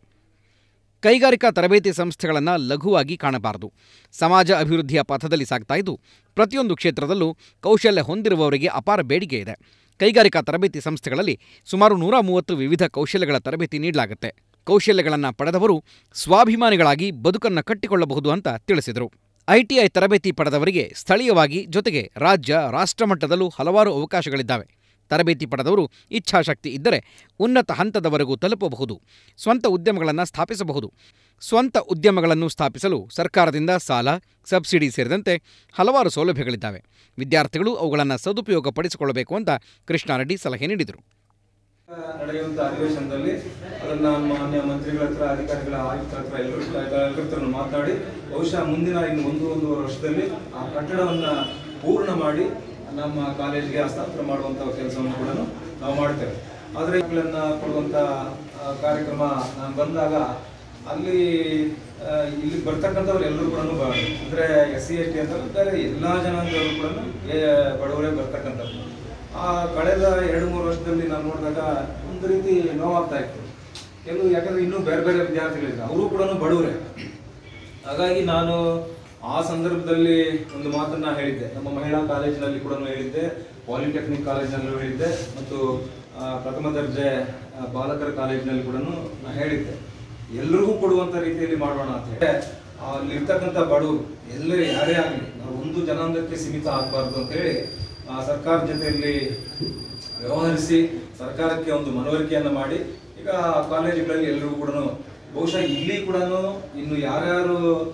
ಕೈಗಾರಿಕಾ ತರಬೇತಿ ಸಂಸ್ಥೆಗಳನ್ನು ಲಘುವಾಗಿ ಕಾಣಬಾರದು ಸಮಾಜ ಅಭಿವೃದ್ಧಿಯ ಪಥದಲ್ಲಿ ಸಾಗ್ತಾ ಇದ್ದು ಪ್ರತಿಯೊಂದು ಕ್ಷೇತ್ರದಲ್ಲೂ ಕೌಶಲ್ಯ ಹೊಂದಿರುವವರಿಗೆ ಅಪಾರ ಬೇಡಿಕೆ ಇದೆ ಕೈಗಾರಿಕಾ ತರಬೇತಿ ಸಂಸ್ಥೆಗಳಲ್ಲಿ ಸುಮಾರು ನೂರ ಮೂವತ್ತು ವಿವಿಧ ಕೌಶಲ್ಯಗಳ ತರಬೇತಿ ನೀಡಲಾಗುತ್ತೆ ಕೌಶಲ್ಯಗಳನ್ನು ಪಡೆದವರು ಸ್ವಾಭಿಮಾನಿಗಳಾಗಿ ಬದುಕನ್ನು ಕಟ್ಟಿಕೊಳ್ಳಬಹುದು ಅಂತ ತಿಳಿಸಿದರು ಐಟಿಐ ತರಬೇತಿ ಪಡೆದವರಿಗೆ ಸ್ಥಳೀಯವಾಗಿ ಜೊತೆಗೆ ರಾಜ್ಯ ರಾಷ್ಟ್ರಮಟ್ಟದಲ್ಲೂ ಹಲವಾರು ಅವಕಾಶಗಳಿದ್ದಾವೆ ತರಬೇತಿ ಪಡೆದವರು ಇಚ್ಛಾಶಕ್ತಿ ಇದ್ದರೆ ಉನ್ನತ ಹಂತದವರೆಗೂ ತಲುಪಬಹುದು ಸ್ವಂತ ಉದ್ಯಮಗಳನ್ನು ಸ್ಥಾಪಿಸಬಹುದು ಸ್ವಂತ ಉದ್ಯಮಗಳನ್ನು ಸ್ಥಾಪಿಸಲು ಸರ್ಕಾರದಿಂದ ಸಾಲ ಸಬ್ಸಿಡಿ ಸೇರಿದಂತೆ ಹಲವಾರು ಸೌಲಭ್ಯಗಳಿದ್ದಾವೆ ವಿದ್ಯಾರ್ಥಿಗಳು ಅವುಗಳನ್ನು ಸದುಪಯೋಗಪಡಿಸಿಕೊಳ್ಳಬೇಕು ಅಂತ ಕೃಷ್ಣಾರೆಡ್ಡಿ ಸಲಹೆ ನೀಡಿದರು ನಡೆಯುವಂಥ ಅಧಿವೇಶನದಲ್ಲಿ ಅದನ್ನ ಮಾನ್ಯ ಮಂತ್ರಿಗಳ ಹತ್ರ ಅಧಿಕಾರಿಗಳ ಆಯುಕ್ತರ ಹತ್ರ ಎಲ್ಲರೂ ಎಲ್ಲರ ಮಾತಾಡಿ ಬಹುಶಃ ಮುಂದಿನ ಇನ್ನು ಒಂದು ಒಂದೂವರೆ ವರ್ಷದಲ್ಲಿ ಆ ಕಟ್ಟಡವನ್ನ ಪೂರ್ಣ ಮಾಡಿ ನಮ್ಮ ಕಾಲೇಜಿಗೆ ಹಸ್ತಾಂತರ ಮಾಡುವಂಥ ಕೆಲಸವನ್ನು ಕೂಡ ನಾವು ಮಾಡ್ತೇವೆ ಆದರೆ ಇವುಗಳನ್ನ ಕೊಡುವಂಥ ಆ, ಕಾರ್ಯಕ್ರಮ ನಾನು ಬಂದಾಗ ಅಲ್ಲಿ ಆ, ಇಲ್ಲಿ ಬರ್ತಕ್ಕಂಥವ್ರು ಎಲ್ಲರೂ ಕೂಡ ಅಂದ್ರೆ ಎಸ್ ಸಿ ಎಸ್ ಟಿ ಅಂತ ಬೇರೆ ಎಲ್ಲ ಜನಾಂಗದವರು ಕೂಡ ಬಡವರೇ ಬರ್ತಕ್ಕಂಥದ್ದು ಆ ಕಳೆದ ಎರಡು ಮೂರು ವರ್ಷದಲ್ಲಿ ನಾವು ನೋಡಿದಾಗ ಒಂದು ರೀತಿ ನೋವಾಗ್ತಾ ಇತ್ತು ಕೆಲವು ಯಾಕಂದ್ರೆ ಇನ್ನೂ ಬೇರೆ ಬೇರೆ ವಿದ್ಯಾರ್ಥಿಗಳಿದ್ದಾರೆ ಅವರು ಕೂಡ ಬಡವರೇ ಹಾಗಾಗಿ ನಾನು ಆ ಸಂದರ್ಭದಲ್ಲಿ ಒಂದು ಮಾತನ್ನ ಹೇಳಿದ್ದೆ ನಮ್ಮ ಮಹಿಳಾ ಕಾಲೇಜಿನಲ್ಲಿ ಕೂಡ ಹೇಳಿದ್ದೆ ಪಾಲಿಟೆಕ್ನಿಕ್ ಕಾಲೇಜಿನಲ್ಲೂ ಹೇಳಿದ್ದೆ ಮತ್ತು ಆ, ಪ್ರಥಮ ದರ್ಜೆ ಆ, ಬಾಲಕರ ಕಾಲೇಜಿನಲ್ಲಿ ಕೂಡ ನಾನು ಹೇಳಿದ್ದೆ ಎಲ್ರಿಗೂ ಕೊಡುವಂತ ರೀತಿಯಲ್ಲಿ ಮಾಡೋಣ ಅಂತ ಹೇಳಿ ಅಲ್ಲಿರ್ತಕ್ಕಂಥ ಬಡವರು ಎಲ್ಲರೇ ಯಾರೇ ಆಗಲಿ ನಾವು ಒಂದು ಜನಾಂಗಕ್ಕೆ ಸೀಮಿತ ಆಗಬಾರ್ದು ಅಂತ ಹೇಳಿ ಆ, ಸರ್ಕಾರದ ಜೊತೆಯಲ್ಲಿ ವ್ಯವಹರಿಸಿ ಸರ್ಕಾರಕ್ಕೆ ಒಂದು ಮನವರಿಕೆಯನ್ನ ಮಾಡಿ ಈಗ ಕಾಲೇಜುಗಳಲ್ಲಿ ಎಲ್ಲರಿಗೂ ಕೂಡ ಬಹುಶಃ ಇಲ್ಲಿ ಕೂಡ ಇನ್ನು ಯಾರ್ಯಾರು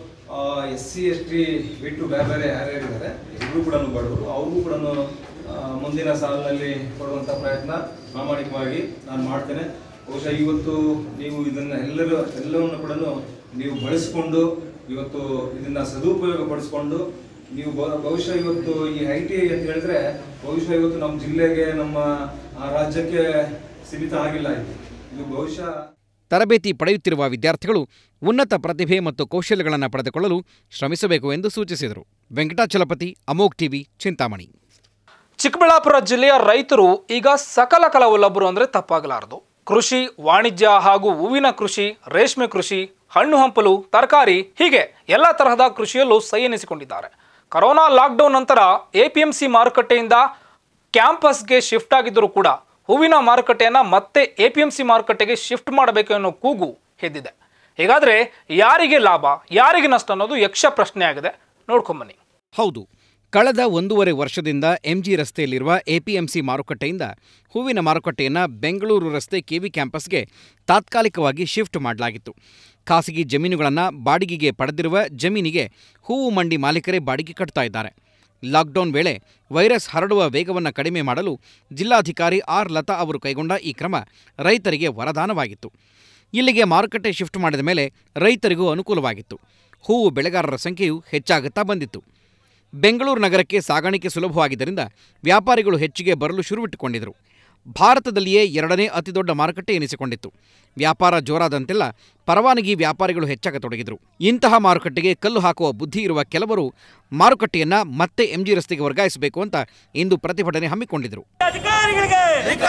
ಎಸ್ ಸಿ ಎಸ್ ಟಿ ಬಿಟ್ಟು ಬೇರೆ ಬೇರೆ ಯಾರ್ಯಾರಿದ್ದಾರೆ ಎಲ್ಲರೂ ಕೂಡ ಬಡವರು ಅವ್ರಿಗೂ ಕೂಡ ಮುಂದಿನ ಸಾಲಿನಲ್ಲಿ ಕೊಡುವಂಥ ಪ್ರಯತ್ನ ಪ್ರಾಮಾಣಿಕವಾಗಿ ನಾನು ಮಾಡ್ತೇನೆ ಬಹುಶಃ ಇವತ್ತು ನೀವು ಇದನ್ನ ಎಲ್ಲರೂ ಎಲ್ಲವನ್ನು ಕೂಡ ನೀವು ಬಳಸ್ಕೊಂಡು ಇವತ್ತು ಇದನ್ನ ಸದುಪಯೋಗ ಪಡಿಸ್ಕೊಂಡು ನೀವು ಬಹು- ಬಹುಶಃ ಇವತ್ತು ಈ ಐ ಟಿ ಐ ಅಂತ ಹೇಳಿದ್ರೆ ಬಹುಶಃ ಇವತ್ತು ನಮ್ಮ ಜಿಲ್ಲೆಗೆ ನಮ್ಮ ಆ, ರಾಜ್ಯಕ್ಕೆ ಸೀಮಿತ ಆಗಿಲ್ಲ ಇದು ಇದು ಬಹುಶಃ ತರಬೇತಿ ಪಡೆಯುತ್ತಿರುವ ವಿದ್ಯಾರ್ಥಿಗಳು ಉನ್ನತ ಪ್ರತಿಭೆ ಮತ್ತು ಕೌಶಲ್ಯಗಳನ್ನು ಪಡೆದುಕೊಳ್ಳಲು ಶ್ರಮಿಸಬೇಕು ಎಂದು ಸೂಚಿಸಿದರು ವೆಂಕಟಾಚಲಪತಿ ಅಮೋಕ್ ಟಿವಿ ಚಿಂತಾಮಣಿ ಚಿಕ್ಕಬಳ್ಳಾಪುರ ಜಿಲ್ಲೆಯ ರೈತರು ಈಗ ಸಕಲ ಕಲಾವಲ್ಲಭರು ಅಂದರೆ ತಪ್ಪಾಗಲಾರದು ಕೃಷಿ ವಾಣಿಜ್ಯ ಹಾಗೂ ಹೂವಿನ ಕೃಷಿ ರೇಷ್ಮೆ ಕೃಷಿ ಹಣ್ಣು ಹಂಪಲು ತರಕಾರಿ ಹೀಗೆ ಎಲ್ಲ ತರಹದ ಕೃಷಿಯಲ್ಲೂ ಸೈ ಎನಿಸಿಕೊಂಡಿದ್ದಾರೆ ಕರೋನಾ ಲಾಕ್ಡೌನ್ ನಂತರ ಎಪಿಎಂಸಿ ಮಾರುಕಟ್ಟೆಯಿಂದ ಕ್ಯಾಂಪಸ್ಗೆ ಶಿಫ್ಟ್ ಆಗಿದ್ದರೂ ಕೂಡ ಹೂವಿನ ಮಾರುಕಟ್ಟೆಯನ್ನು ಮತ್ತೆ ಎಪಿಎಂಸಿ ಮಾರುಕಟ್ಟೆಗೆ ಶಿಫ್ಟ್ ಮಾಡಬೇಕು ಅನ್ನೋ ಕೂಗು ಎದ್ದಿದೆ ಹೀಗಾದರೆ ಯಾರಿಗೆ ಲಾಭ ಯಾರಿಗೆ ನಷ್ಟ ಅನ್ನೋದು ಯಕ್ಷ ಪ್ರಶ್ನೆ ಆಗಿದೆ ನೋಡ್ಕೊಂಬನ್ನಿ ಹೌದು ಕಳೆದ ಒಂದೂವರೆ ವರ್ಷದಿಂದ ಎಂಜಿ ರಸ್ತೆಯಲ್ಲಿರುವ ಎಪಿಎಂಸಿ ಮಾರುಕಟ್ಟೆಯಿಂದ ಹೂವಿನ ಮಾರುಕಟ್ಟೆಯನ್ನು ಬೆಂಗಳೂರು ರಸ್ತೆ ಕೆವಿ ಕ್ಯಾಂಪಸ್ಗೆ ತಾತ್ಕಾಲಿಕವಾಗಿ ಶಿಫ್ಟ್ ಮಾಡಲಾಗಿತ್ತು ಖಾಸಗಿ ಜಮೀನುಗಳನ್ನು ಬಾಡಿಗೆಗೆ ಪಡೆದಿರುವ ಜಮೀನಿಗೆ ಹೂವು ಮಂಡಿ ಮಾಲೀಕರೇ ಬಾಡಿಗೆ ಕಟ್ತಾ ಇದ್ದಾರೆ ಲಾಕ್ಡೌನ್ ವೇಳೆ ವೈರಸ್ ಹರಡುವ ವೇಗವನ್ನು ಕಡಿಮೆ ಮಾಡಲು ಜಿಲ್ಲಾಧಿಕಾರಿ ಆರ್ ಲತಾ ಅವರು ಕೈಗೊಂಡ ಈ ಕ್ರಮ ರೈತರಿಗೆ ವರದಾನವಾಗಿತ್ತು ಇಲ್ಲಿಗೆ ಮಾರುಕಟ್ಟೆ ಶಿಫ್ಟ್ ಮಾಡಿದ ಮೇಲೆ ರೈತರಿಗೂ ಅನುಕೂಲವಾಗಿತ್ತು ಹೂವು ಬೆಳೆಗಾರರ ಸಂಖ್ಯೆಯು ಹೆಚ್ಚಾಗುತ್ತಾ ಬಂದಿತ್ತು ಬೆಂಗಳೂರು ನಗರಕ್ಕೆ ಸಾಗಾಣಿಕೆ ಸುಲಭವಾಗಿದ್ದರಿಂದ ವ್ಯಾಪಾರಿಗಳು ಹೆಚ್ಚಿಗೆ ಬರಲು ಶುರುವಿಟ್ಟುಕೊಂಡಿದ್ದರು ಭಾರತದಲ್ಲಿಯೇ ಎರಡನೇ ಅತಿದೊಡ್ಡ ಮಾರುಕಟ್ಟೆ ಎನಿಸಿಕೊಂಡಿತ್ತು ವ್ಯಾಪಾರ ಜೋರಾದಂತೆಲ್ಲ ಪರವಾನಗಿ ವ್ಯಾಪಾರಿಗಳು ಹೆಚ್ಚಾಗತೊಡಗಿದರು ಇಂತಹ ಮಾರುಕಟ್ಟೆಗೆ ಕಲ್ಲು ಹಾಕುವ ಬುದ್ಧಿ ಇರುವ ಕೆಲವರು ಮಾರುಕಟ್ಟೆಯನ್ನ ಮತ್ತೆ ಎಂಜಿ ರಸ್ತೆಗೆ ವರ್ಗಾಯಿಸಬೇಕು ಅಂತ ಇಂದು ಪ್ರತಿಭಟನೆ ಹಮ್ಮಿಕೊಂಡಿದ್ದರು ಅಧಿಕಾರಿಗಳಿಗೆ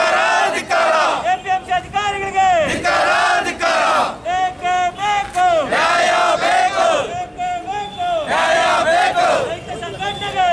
ಎಪಿಎಂಸಿ ಅಧಿಕಾರಿಗಳಿಗೆ ಬೇಕೇ ಬೇಕು ನ್ಯಾಯ ಬೇಕು ಬೇಕೇ ಬೇಕು ನ್ಯಾಯ ಬೇಕು ರೈತ ಸಂಘಟನೆಗೆ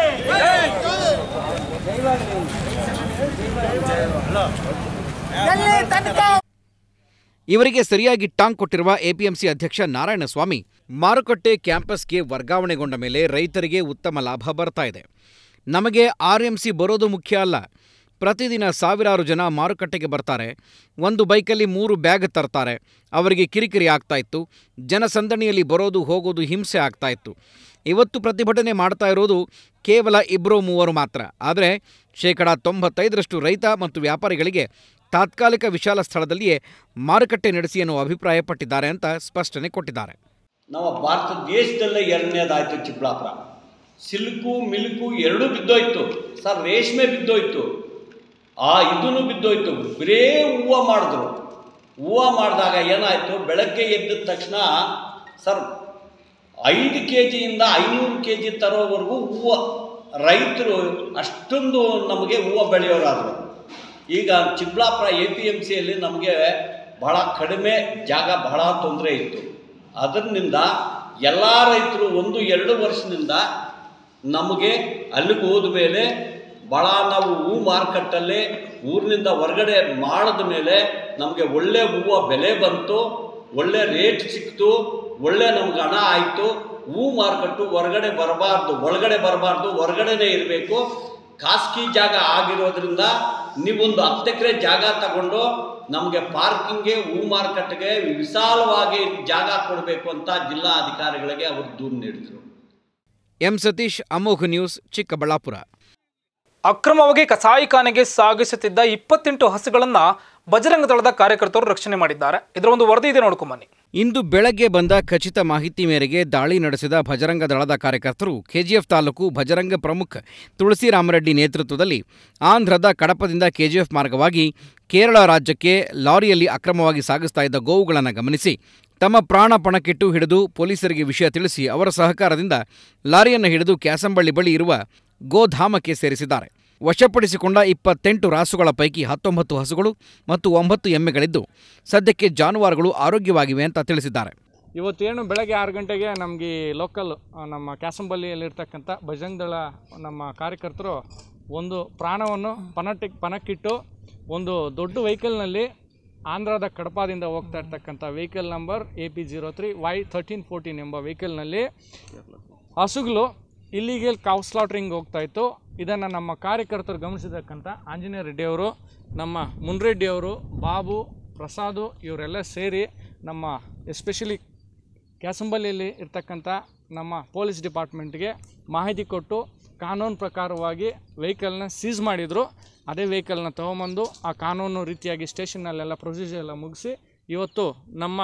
ಇವರಿಗೆ ಸರಿಯಾಗಿ ಟಾಂಗ್ ಕೊಟ್ಟಿರುವ ಎಪಿಎಂಸಿ ಅಧ್ಯಕ್ಷ ನಾರಾಯಣಸ್ವಾಮಿ ಮಾರುಕಟ್ಟೆ ಕ್ಯಾಂಪಸ್ಗೆ ವರ್ಗಾವಣೆಗೊಂಡ ಮೇಲೆ ರೈತರಿಗೆ ಉತ್ತಮ ಲಾಭ ಬರ್ತಾ ಇದೆ ನಮಗೆ ಆರ್ಎಂಸಿ ಬರೋದು ಮುಖ್ಯ ಅಲ್ಲ ಪ್ರತಿದಿನ ಸಾವಿರಾರು ಜನ ಮಾರುಕಟ್ಟೆಗೆ ಬರ್ತಾರೆ ಒಂದು ಬೈಕಲ್ಲಿ ಮೂರು ಬ್ಯಾಗ್ ತರ್ತಾರೆ ಅವರಿಗೆ ಕಿರಿಕಿರಿ ಆಗ್ತಾ ಇತ್ತು ಜನಸಂದಣಿಯಲ್ಲಿ ಬರೋದು ಹೋಗೋದು ಹಿಂಸೆ ಆಗ್ತಾ ಇತ್ತು ಇವತ್ತು ಪ್ರತಿಭಟನೆ ಮಾಡ್ತಾ ಇರೋದು ಕೇವಲ ಇಬ್ಬರು ಮೂವರು ಮಾತ್ರ ಆದರೆ ಶೇಕಡ ತೊಂಬತ್ತೈದರಷ್ಟು ರೈತ ಮತ್ತು ವ್ಯಾಪಾರಿಗಳಿಗೆ ತಾತ್ಕಾಲಿಕ ವಿಶಾಲ ಸ್ಥಳದಲ್ಲಿಯೇ ಮಾರುಕಟ್ಟೆ ನಡೆಸಿ ಅನ್ನೋ ಅಭಿಪ್ರಾಯಪಟ್ಟಿದ್ದಾರೆ ಅಂತ ಸ್ಪಷ್ಟನೆ ಕೊಟ್ಟಿದ್ದಾರೆ ನಮ್ಮ ಭಾರತ ದೇಶದಲ್ಲೇ ಎರಡನೇದಾಯ್ತು ಚಿಕ್ಕಬಳ್ಳಾಪುರ ಸಿಲ್ಕು ಮಿಲ್ಕು ಎರಡೂ ಬಿದ್ದೋಯ್ತು ಸರ್ ರೇಷ್ಮೆ ಬಿದ್ದೋಯ್ತು ಆ ಇದೂ ಬಿದ್ದೋಯ್ತು ಬರೇ ಹೂವು ಮಾಡಿದ್ರು ಹೂವು ಮಾಡಿದಾಗ ಏನಾಯಿತು ಬೆಳಗ್ಗೆ ಎದ್ದ ತಕ್ಷಣ ಸರ್ ಐದು ಕೆ ಜಿಯಿಂದ ಐನೂರು ಕೆ ಜಿ ತರೋವರೆಗೂ ಹೂವು ರೈತರು ಅಷ್ಟೊಂದು ನಮಗೆ ಹೂವು ಬೆಳೆಯೋರಾದರು ಈಗ ಚಿಕ್ಕಬಳ್ಳಾಪುರ ಎ ಪಿ ಎಮ್ ಸಿಯಲ್ಲಿ ನಮಗೆ ಬಹಳ ಕಡಿಮೆ ಜಾಗ ಬಹಳ ತೊಂದರೆ ಇತ್ತು ಅದರಿಂದ ಎಲ್ಲ ರೈತರು ಒಂದು ಎರಡು ವರ್ಷದಿಂದ ನಮಗೆ ಅಲ್ಲಿಗೆ ಹೋದ ಮೇಲೆ ಭಾಳ ನಾವು ಹೂ ಮಾರ್ಕೆಟಲ್ಲಿ ಊರಿನಿಂದ ಹೊರಗಡೆ ಮಾಡಿದ ಮೇಲೆ ನಮಗೆ ಒಳ್ಳೆ ಹೂವು ಬೆಲೆ ಬಂತು ಒಳ್ಳೆ ರೇಟ್ ಸಿಕ್ತು ಒಳ್ಳೆ ನಮ್ಗೆ ಹಣ ಆಯಿತು ಹೂ ಮಾರ್ಕೆಟು ಹೊರಗಡೆ ಬರಬಾರ್ದು ಒಳಗಡೆ ಬರಬಾರ್ದು ಹೊರಗಡೆನೇ ಇರಬೇಕು ಖಾಸಗಿ ಜಾಗ ಆಗಿರೋದ್ರಿಂದ ನೀವೊಂದು ಹತ್ತು ಎಕರೆ ಜಾಗ ತಗೊಂಡು ನಮಗೆ ಪಾರ್ಕಿಂಗ್ಗೆ ಹೂ ಮಾರ್ಕೆಟ್ಗೆ ವಿಶಾಲವಾಗಿ ಜಾಗ ಕೊಡಬೇಕು ಅಂತ ಜಿಲ್ಲಾ ಅಧಿಕಾರಿಗಳಿಗೆ ಅವರು ದೂರು ನೀಡಿದರು ಎಂ ಸತೀಶ್ ಅಮೋಘ ನ್ಯೂಸ್ ಚಿಕ್ಕಬಳ್ಳಾಪುರ ಅಕ್ರಮವಾಗಿ ಕಸಾಯಿಖಾನೆಗೆ ಸಾಗಿಸುತ್ತಿದ್ದ ಇಪ್ಪತ್ತೆಂಟು ಹಸುಗಳನ್ನ ಬಜರಂಗ ದಳದ ಕಾರ್ಯಕರ್ತರು ರಕ್ಷಣೆ ಮಾಡಿದ್ದಾರೆ ಇದರ ಒಂದು ವರದಿ ಇದೆ ನೋಡ್ಕೊಂಬನ್ನಿ ಇಂದು ಬೆಳಗ್ಗೆ ಬಂದ ಖಚಿತ ಮಾಹಿತಿ ಮೇರೆಗೆ ದಾಳಿ ನಡೆಸಿದ ಭಜರಂಗ ದಳದ ಕಾರ್ಯಕರ್ತರು ಕೆಜಿಎಫ್ ತಾಲೂಕು ಭಜರಂಗ ಪ್ರಮುಖ್ ತುಳಸಿರಾಮರೆಡ್ಡಿ ನೇತೃತ್ವದಲ್ಲಿ ಆಂಧ್ರದ ಕಡಪದಿಂದ ಕೆಜಿಎಫ್ ಮಾರ್ಗವಾಗಿ ಕೇರಳ ರಾಜ್ಯಕ್ಕೆ ಲಾರಿಯಲ್ಲಿ ಅಕ್ರಮವಾಗಿ ಸಾಗಿಸ್ತಾ ಇದ್ದ ಗೋವುಗಳನ್ನು ಗಮನಿಸಿ ತಮ್ಮ ಪ್ರಾಣ ಪಣಕ್ಕಿಟ್ಟು ಹಿಡಿದು ಪೊಲೀಸರಿಗೆ ವಿಷಯ ತಿಳಿಸಿ ಅವರ ಸಹಕಾರದಿಂದ ಲಾರಿಯನ್ನು ಹಿಡಿದು ಕ್ಯಾಸಂಬಳ್ಳಿ ಬಳಿ ಇರುವ ಗೋಧಾಮಕ್ಕೆ ಸೇರಿಸಿದ್ದಾರೆ ವಶಪಡಿಸಿಕೊಂಡ ಇಪ್ಪತ್ತೆಂಟು ರಾಸುಗಳ ಪೈಕಿ ಹತ್ತೊಂಬತ್ತು ಹಸುಗಳು ಮತ್ತು ಒಂಬತ್ತು ಎಮ್ಮೆಗಳಿದ್ದು ಸದ್ಯಕ್ಕೆ ಜಾನುವಾರುಗಳು ಆರೋಗ್ಯವಾಗಿವೆ ಅಂತ ತಿಳಿಸಿದ್ದಾರೆ ಇವತ್ತೇನು ಬೆಳಗ್ಗೆ ಆರು ಗಂಟೆಗೆ ನಮಗೆ ಲೋಕಲ್ ನಮ್ಮ ಕ್ಯಾಸಂಬಲ್ಲಿಯಲ್ಲಿರ್ತಕ್ಕಂಥ ಬಜರಂಗ್ ದಳ ನಮ್ಮ ಕಾರ್ಯಕರ್ತರು ಒಂದು ಪ್ರಾಣವನ್ನು ಪನಟ್ಟಿಗೆ ಪಣಕ್ಕಿಟ್ಟು ಒಂದು ದೊಡ್ಡ ವೆಹಿಕಲ್ನಲ್ಲಿ ಆಂಧ್ರದ ಕಡಪದಿಂದ ಹೋಗ್ತಾ ಇರ್ತಕ್ಕಂಥ vehicle number A P zero three Y thirteen fourteen ಎಂಬ ವೆಹಿಕಲ್ನಲ್ಲಿ ಹಸುಗಳು ಇಲ್ಲಿಗೇಲ್ ಕಾವ್ ಸ್ಲಾಟ್ರಿಂಗ್ ಹೋಗ್ತಾ ಇತ್ತು ಇದನ್ನು ನಮ್ಮ ಕಾರ್ಯಕರ್ತರು ಗಮನಿಸಿರ್ತಕ್ಕಂಥ ಆಂಜನೇಯ ರೆಡ್ಡಿಯವರು ನಮ್ಮ ಮುನ್ರೆಡ್ಡಿಯವರು ಬಾಬು ಪ್ರಸಾದು ಇವರೆಲ್ಲ ಸೇರಿ ನಮ್ಮ ಎಸ್ಪೆಷಲಿ ಕ್ಯಾಸಂಬಲ್ಲಿಯಲ್ಲಿ ಇರ್ತಕ್ಕಂಥ ನಮ್ಮ ಪೊಲೀಸ್ ಡಿಪಾರ್ಟ್ಮೆಂಟ್ಗೆ ಮಾಹಿತಿ ಕೊಟ್ಟು ಕಾನೂನು ಪ್ರಕಾರವಾಗಿ ವೆಹಿಕಲ್ನ ಸೀಸ್ ಮಾಡಿದರು ಅದೇ ವೆಹಿಕಲ್ನ ತೊಗೊಂಬಂದು ಆ ಕಾನೂನು ರೀತಿಯಾಗಿ ಸ್ಟೇಷನ್ನಲ್ಲೆಲ್ಲ ಪ್ರೊಸೀಜರ್ ಎಲ್ಲ ಮುಗಿಸಿ ಇವತ್ತು ನಮ್ಮ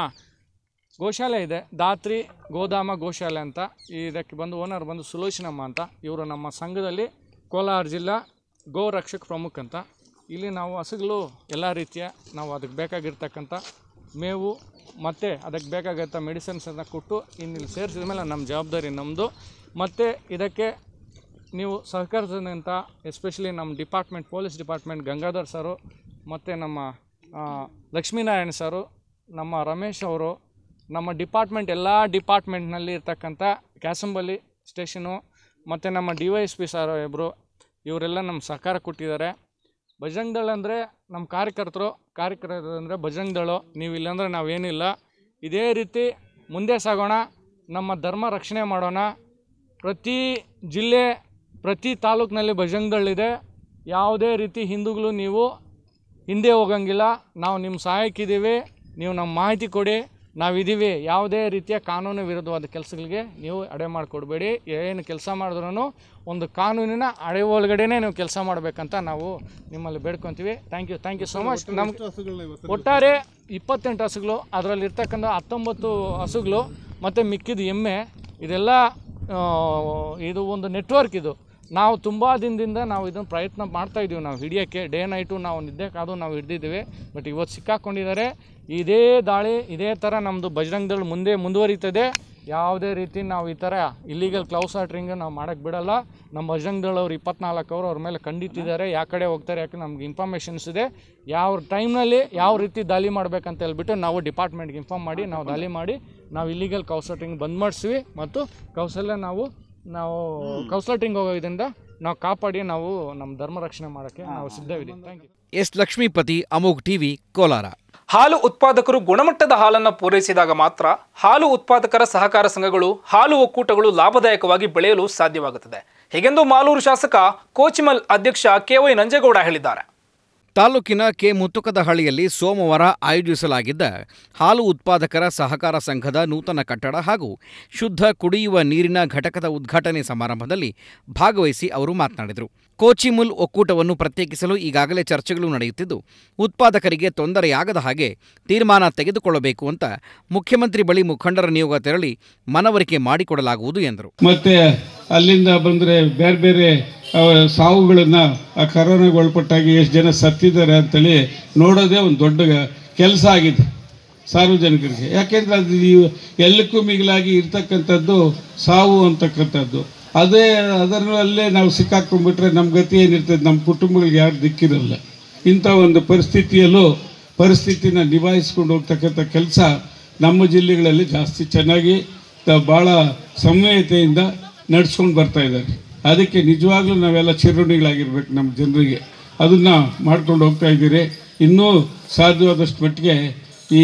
ಗೋಶಾಲೆ ಇದೆ ದಾತ್ರಿ ಗೋದಾಮ ಗೋಶಾಲೆ ಅಂತ ಇದಕ್ಕೆ ಬಂದು ಓನರ್ ಬಂದು ಸುಲೋಚನಮ್ಮ ಅಂತ ಇವರು ನಮ್ಮ ಸಂಘದಲ್ಲಿ ಕೋಲಾರ ಜಿಲ್ಲಾ ಗೋ ರಕ್ಷಕ್ ಪ್ರಮುಖ ಅಂತ ಇಲ್ಲಿ ನಾವು ಹಸುಗಳು ಎಲ್ಲ ರೀತಿಯ ನಾವು ಅದಕ್ಕೆ ಬೇಕಾಗಿರ್ತಕ್ಕಂಥ ಮೇವು ಮತ್ತು ಅದಕ್ಕೆ ಬೇಕಾಗಂಥ ಮೆಡಿಸಿನ್ಸನ್ನು ಕೊಟ್ಟು ಇನ್ನು ಇಲ್ಲಿ ಸೇರಿಸಿದ ಮೇಲೆ ನಮ್ಮ ಜವಾಬ್ದಾರಿ ನಮ್ಮದು ಮತ್ತು ಇದಕ್ಕೆ ನೀವು ಸಹಕರಿಸಿದಂಥ ಎಸ್ಪೆಷಲಿ ನಮ್ಮ department police department Gangadhar sir ಮತ್ತು ನಮ್ಮ ಆ, ಲಕ್ಷ್ಮೀನಾರಾಯಣ ಸರು ನಮ್ಮ ರಮೇಶ್ ಅವರು ನಮ್ಮ ಡಿಪಾರ್ಟ್ಮೆಂಟ್ ಎಲ್ಲ ಡಿಪಾರ್ಟ್ಮೆಂಟ್ನಲ್ಲಿ ಇರ್ತಕ್ಕಂಥ ಕ್ಯಾಸಂಬಲ್ಲಿ ಸ್ಟೇಷನು ಮತ್ತು ನಮ್ಮ D Y S P sir ಇಬ್ಬರು ಇವರೆಲ್ಲ ನಮ್ಮ ಸಹಕಾರ ಕೊಟ್ಟಿದ್ದಾರೆ ಬಜರಂಗ್ ದಳ ಅಂದರೆ ನಮ್ಮ ಕಾರ್ಯಕರ್ತರು ಕಾರ್ಯಕರ್ತರು ಅಂದರೆ ಬಜರಂಗ್ ದಳ ನೀವು ಇಲ್ಲಾಂದರೆ ನಾವೇನಿಲ್ಲ ಇದೇ ರೀತಿ ಮುಂದೆ ಸಾಗೋಣ ನಮ್ಮ ಧರ್ಮ ರಕ್ಷಣೆ ಮಾಡೋಣ ಪ್ರತಿ ಜಿಲ್ಲೆ ಪ್ರತಿ ತಾಲೂಕಿನಲ್ಲಿ ಬಜರಂಗ್ ದಳ ಇದೆ ಯಾವುದೇ ರೀತಿ ಹಿಂದೂಗಳು ನೀವು ಹಿಂದೆ ಹೋಗಂಗಿಲ್ಲ ನಾವು ನಿಮ್ಮ ಸಹಾಯಕ್ಕಿದ್ದೀವಿ ನೀವು ನಮ್ಮ ಮಾಹಿತಿ ಕೊಡಿ ನಾವಿದ್ದೀವಿ ಯಾವುದೇ ರೀತಿಯ ಕಾನೂನು ವಿರುದ್ಧವಾದ ಕೆಲಸಗಳಿಗೆ ನೀವು ಅಡೆ ಮಾಡಿಕೊಡ್ಬೇಡಿ ಏನು ಕೆಲಸ ಮಾಡಿದ್ರೂ ಒಂದು ಕಾನೂನಿನ ಅಡೆ ಒಳಗಡೆನೇ ನೀವು ಕೆಲಸ ಮಾಡಬೇಕಂತ ನಾವು ನಿಮ್ಮಲ್ಲಿ ಬೇಡ್ಕೊತೀವಿ thank you thank you so much ನಮ್ಗೆ ಒಟ್ಟಾರೆ ಇಪ್ಪತ್ತೆಂಟು ಹಸುಗಳು ಅದರಲ್ಲಿ ಇರ್ತಕ್ಕಂಥ ಹತ್ತೊಂಬತ್ತು ಹಸುಗಳು ಮತ್ತು ಮಿಕ್ಕಿದ ಎಮ್ಮೆ ಇದೆಲ್ಲ ಆ, ಇದು ಒಂದು ನೆಟ್ವರ್ಕ್ ಇದು ನಾವು ತುಂಬ ದಿನದಿಂದ ನಾವು ಇದನ್ನು ಪ್ರಯತ್ನ ಮಾಡ್ತಾ ಇದ್ದೀವಿ ನಾವು ಹಿಡಿಯೋಕ್ಕೆ ಡೇ ನೈಟು ನಾವು ನಿದ್ದೆ ಕಾದು ನಾವು ಹಿಡ್ದಿದ್ದೀವಿ ಬಟ್ ಇವತ್ತು ಸಿಕ್ಕಾಕೊಂಡಿದ್ದಾರೆ ಇದೇ ದಾಳಿ ಇದೇ ಥರ ನಮ್ಮದು ಬಜರಂಗ್ ದಳ ಮುಂದೆ ಮುಂದುವರಿತದೆ ಯಾವುದೇ ರೀತಿ ನಾವು ಈ ಥರ ಇಲ್ಲಿಗಲ್ ಕ್ಲೌಸ್ ಆಟ್ರಿಂಗ್ ನಾವು ಮಾಡೋಕ್ಕೆ ಬಿಡಲ್ಲ ನಮ್ಮ ಬಜರಂಗ್ ದಳ ಅವ್ರು ಇಪ್ಪತ್ನಾಲ್ಕು ಅವರು ಅವ್ರ ಮೇಲೆ ಖಂಡಿತಿದ್ದಾರೆ ಯಾವ ಕಡೆ ಹೋಗ್ತಾರೆ ಯಾಕೆ ನಮ್ಗೆ ಇನ್ಫಾರ್ಮೇಷನ್ಸ್ ಇದೆ ಯಾವ ಟೈಮ್ನಲ್ಲಿ ಯಾವ ರೀತಿ ದಾಳಿ ಮಾಡ್ಬೇಕಂತ ಹೇಳ್ಬಿಟ್ಟು ನಾವು ಡಿಪಾರ್ಟ್ಮೆಂಟ್ಗೆ ಇನ್ಫಾರ್ಮ್ ಮಾಡಿ ನಾವು ದಾಳಿ ಮಾಡಿ ನಾವು ಇಲ್ಲಿಗಲ್ ಕೌಸಟಿಂಗ್ ಬಂದ್ ಮಾಡಿಸ್ವಿ ಮತ್ತು ಕೌಶಲ್ಯ ನಾವು ನಾವು ಕೌಸಟಿಂಗ್ ಹೋಗೋದ್ರಿಂದ ನಾವು ಕಾಪಾಡಿ ನಾವು ನಮ್ಮ ಧರ್ಮ ರಕ್ಷಣೆ ಮಾಡೋಕ್ಕೆ ನಾವು ಸಿದ್ಧವಿದ್ದೀವಿ thank you S Lakshmipathi Amogh TV Kolar ಹಾಲು ಉತ್ಪಾದಕರು ಗುಣಮಟ್ಟದ ಹಾಲನ್ನು ಪೂರೈಸಿದಾಗ ಮಾತ್ರ ಹಾಲು ಉತ್ಪಾದಕರ ಸಹಕಾರ ಸಂಘಗಳು ಹಾಲು ಒಕ್ಕೂಟಗಳು ಲಾಭದಾಯಕವಾಗಿ ಬೆಳೆಯಲು ಸಾಧ್ಯವಾಗುತ್ತದೆ ಹೀಗೆಂದು ಮಾಲೂರು ಶಾಸಕ ಕೋಚಿಮಲ್ ಅಧ್ಯಕ್ಷ ಕೆವೈ ನಂಜೇಗೌಡ ಹೇಳಿದ್ದಾರೆ ತಾಲೂಕಿನ ಕೆ ಮುತ್ತುಕದಹಳ್ಳಿಯಲ್ಲಿ ಸೋಮವಾರ ಆಯೋಜಿಸಲಾಗಿದ್ದ ಹಾಲು ಉತ್ಪಾದಕರ ಸಹಕಾರ ಸಂಘದ ನೂತನ ಕಟ್ಟಡ ಹಾಗೂ ಶುದ್ಧ ಕುಡಿಯುವ ನೀರಿನ ಘಟಕದ ಉದ್ಘಾಟನೆ ಸಮಾರಂಭದಲ್ಲಿ ಭಾಗವಹಿಸಿ ಅವರು ಮಾತನಾಡಿದರು ಕೋಚಿಮುಲ್ ಒಕ್ಕೂಟವನ್ನು ಪ್ರತ್ಯೇಕಿಸಲು ಈಗಾಗಲೇ ಚರ್ಚೆಗಳು ನಡೆಯುತ್ತಿದ್ದು ಉತ್ಪಾದಕರಿಗೆ ತೊಂದರೆಯಾಗದ ಹಾಗೆ ತೀರ್ಮಾನ ತೆಗೆದುಕೊಳ್ಳಬೇಕು ಅಂತ ಮುಖ್ಯಮಂತ್ರಿ ಬಳಿ ಮುಖಂಡರ ನಿಯೋಗ ತೆರಳಿ ಮನವರಿಕೆ ಮಾಡಿಕೊಡಲಾಗುವುದು ಎಂದರು ಮತ್ತು ಅಲ್ಲಿಂದ ಬಂದರೆ ಬೇರೆ ಬೇರೆ ಆ, ಸಾವುಗಳನ್ನು ಆ ಕರೋನಾಗೆ ಒಳಪಟ್ಟಾಗಿ ಎಷ್ಟು ಜನ ಸತ್ತಿದ್ದಾರೆ ಅಂತೇಳಿ ನೋಡೋದೇ ಒಂದು ದೊಡ್ಡ ಕೆಲಸ ಆಗಿದೆ ಸಾರ್ವಜನಿಕರಿಗೆ ಯಾಕೆಂದರೆ ಅದು ಈ ಎಲ್ಲಕ್ಕೂ ಮಿಗಿಲಾಗಿ ಇರ್ತಕ್ಕಂಥದ್ದು ಸಾವು ಅಂತಕ್ಕಂಥದ್ದು ಅದೇ ಅದರಲ್ಲೇ ನಾವು ಸಿಕ್ಕಾಕೊಂಡ್ಬಿಟ್ರೆ ನಮ್ಮ ಗತಿ ಏನಿರ್ತದೆ ನಮ್ಮ ಕುಟುಂಬಗಳಿಗೆ ಯಾರು ದಿಕ್ಕಿರಲ್ಲ ಇಂಥ ಒಂದು ಪರಿಸ್ಥಿತಿಯಲ್ಲೂ ಪರಿಸ್ಥಿತಿನ ನಿಭಾಯಿಸ್ಕೊಂಡು ಹೋಗ್ತಕ್ಕಂಥ ಕೆಲಸ ನಮ್ಮ ಜಿಲ್ಲೆಗಳಲ್ಲಿ ಜಾಸ್ತಿ ಚೆನ್ನಾಗಿ ತ- ಭಾಳ ಸಂಯತೆಯಿಂದ ನಡ್ಸ್ಕೊಂಡು ಬರ್ತಾ ಇದ್ದಾರೆ ಅದಕ್ಕೆ ನಿಜವಾಗ್ಲೂ ನಾವೆಲ್ಲ ಚಿರುಣಿಗಳಾಗಿರ್ಬೇಕು ನಮ್ಮ ಜನರಿಗೆ ಅದನ್ನು ಮಾಡ್ಕೊಂಡು ಹೋಗ್ತಾ ಇದ್ದೀರಿ ಇನ್ನೂ ಸಾಧ್ಯವಾದಷ್ಟು ಮಟ್ಟಿಗೆ ಈ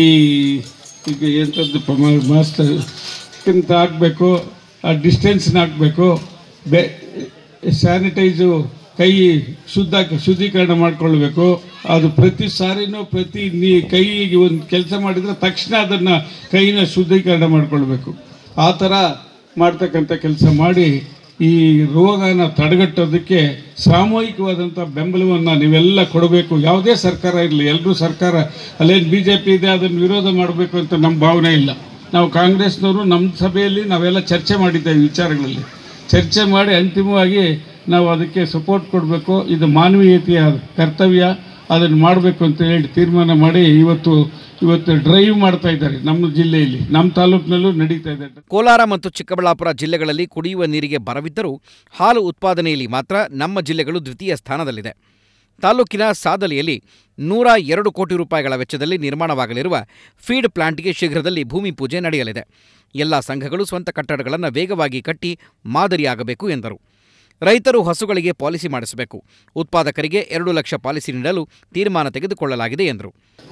ಈಗ ಎಂಥದ್ದು ಪ- ಮಾಸ್ಟರ್ ಇಂತ ಹಾಕಬೇಕು ಆ ಡಿಸ್ಟೆನ್ಸ್ನ ಹಾಕಬೇಕು ಬೆ ಸ್ಯಾನಿಟೈಸು ಕೈ ಶುದ್ಧ ಶುದ್ಧೀಕರಣ ಮಾಡ್ಕೊಳ್ಬೇಕು ಅದು ಪ್ರತಿ ಸಾರಿನೂ ಪ್ರತಿ ನೀ ಕೈಗೆ ಒಂದು ಕೆಲಸ ಮಾಡಿದರೆ ತಕ್ಷಣ ಅದನ್ನು ಕೈನ ಶುದ್ಧೀಕರಣ ಮಾಡ್ಕೊಳ್ಬೇಕು ಆ ಥರ ಮಾಡ್ತಕ್ಕಂಥ ಕೆಲಸ ಮಾಡಿ ಈ ರೋಗನ ತಡೆಗಟ್ಟೋದಕ್ಕೆ ಸಾಮೂಹಿಕವಾದಂಥ ಬೆಂಬಲವನ್ನು ನೀವೆಲ್ಲ ಕೊಡಬೇಕು ಯಾವುದೇ ಸರ್ಕಾರ ಇರಲಿ ಎಲ್ಲರೂ ಸರ್ಕಾರ ಅಲ್ಲೇನು ಬಿ ಜೆ ಪಿ ಇದೆ ಅದನ್ನು ವಿರೋಧ ಮಾಡಬೇಕು ಅಂತ ನಮ್ಮ ಭಾವನೆ ಇಲ್ಲ ನಾವು ಕಾಂಗ್ರೆಸ್ನವರು ನಮ್ಮ ಸಭೆಯಲ್ಲಿ ನಾವೆಲ್ಲ ಚರ್ಚೆ ಮಾಡಿದ್ದೇವೆ ಈ ವಿಚಾರಗಳಲ್ಲಿ ಚರ್ಚೆ ಮಾಡಿ ಅಂತಿಮವಾಗಿ ನಾವು ಅದಕ್ಕೆ ಸಪೋರ್ಟ್ ಕೊಡಬೇಕು ಇದು ಮಾನವೀಯತೆಯ ಕರ್ತವ್ಯ ಅದನ್ನು ಮಾಡಬೇಕು ಅಂತ ಹೇಳಿ ತೀರ್ಮಾನ ಮಾಡಿ ಇವತ್ತು ಇವತ್ತು ಡ್ರೈವ್ ಮಾಡ್ತಾ ಇದ್ದಾರೆ ನಮ್ಮ ಜಿಲ್ಲೆಯಲ್ಲಿ ನಮ್ಮ ತಾಲೂಕಿನಲ್ಲೂ ನಡೀತಾ ಇದೆ ಕೋಲಾರ ಮತ್ತು ಚಿಕ್ಕಬಳ್ಳಾಪುರ ಜಿಲ್ಲೆಗಳಲ್ಲಿ ಕುಡಿಯುವ ನೀರಿಗೆ ಬರವಿದ್ದರೂ ಹಾಲು ಉತ್ಪಾದನೆಯಲ್ಲಿ ಮಾತ್ರ ನಮ್ಮ ಜಿಲ್ಲೆಗಳು ದ್ವಿತೀಯ ಸ್ಥಾನದಲ್ಲಿದೆ ತಾಲೂಕಿನ ಸಾದಲಿಯಲ್ಲಿ ನೂರ ಎರಡು ಕೋಟಿ ರೂಪಾಯಿಗಳ ವೆಚ್ಚದಲ್ಲಿ ನಿರ್ಮಾಣವಾಗಲಿರುವ ಫೀಡ್ ಪ್ಲಾಂಟ್ಗೆ ಶೀಘ್ರದಲ್ಲಿ ಭೂಮಿ ಪೂಜೆ ನಡೆಯಲಿದೆ ಎಲ್ಲ ಸಂಘಗಳು ಸ್ವಂತ ಕಟ್ಟಡಗಳನ್ನು ವೇಗವಾಗಿ ಕಟ್ಟಿ ಮಾದರಿಯಾಗಬೇಕು ಎಂದರು ರೈತರು ಹಸುಗಳಿಗೆ ಪಾಲಿಸಿ ಮಾಡಿಸಬೇಕು ಉತ್ಪಾದಕರಿಗೆ ಎರಡು ಲಕ್ಷ ಪಾಲಿಸಿ ನೀಡಲು ತೀರ್ಮಾನ ತೆಗೆದುಕೊಳ್ಳಲಾಗಿದೆ ಎಂದರು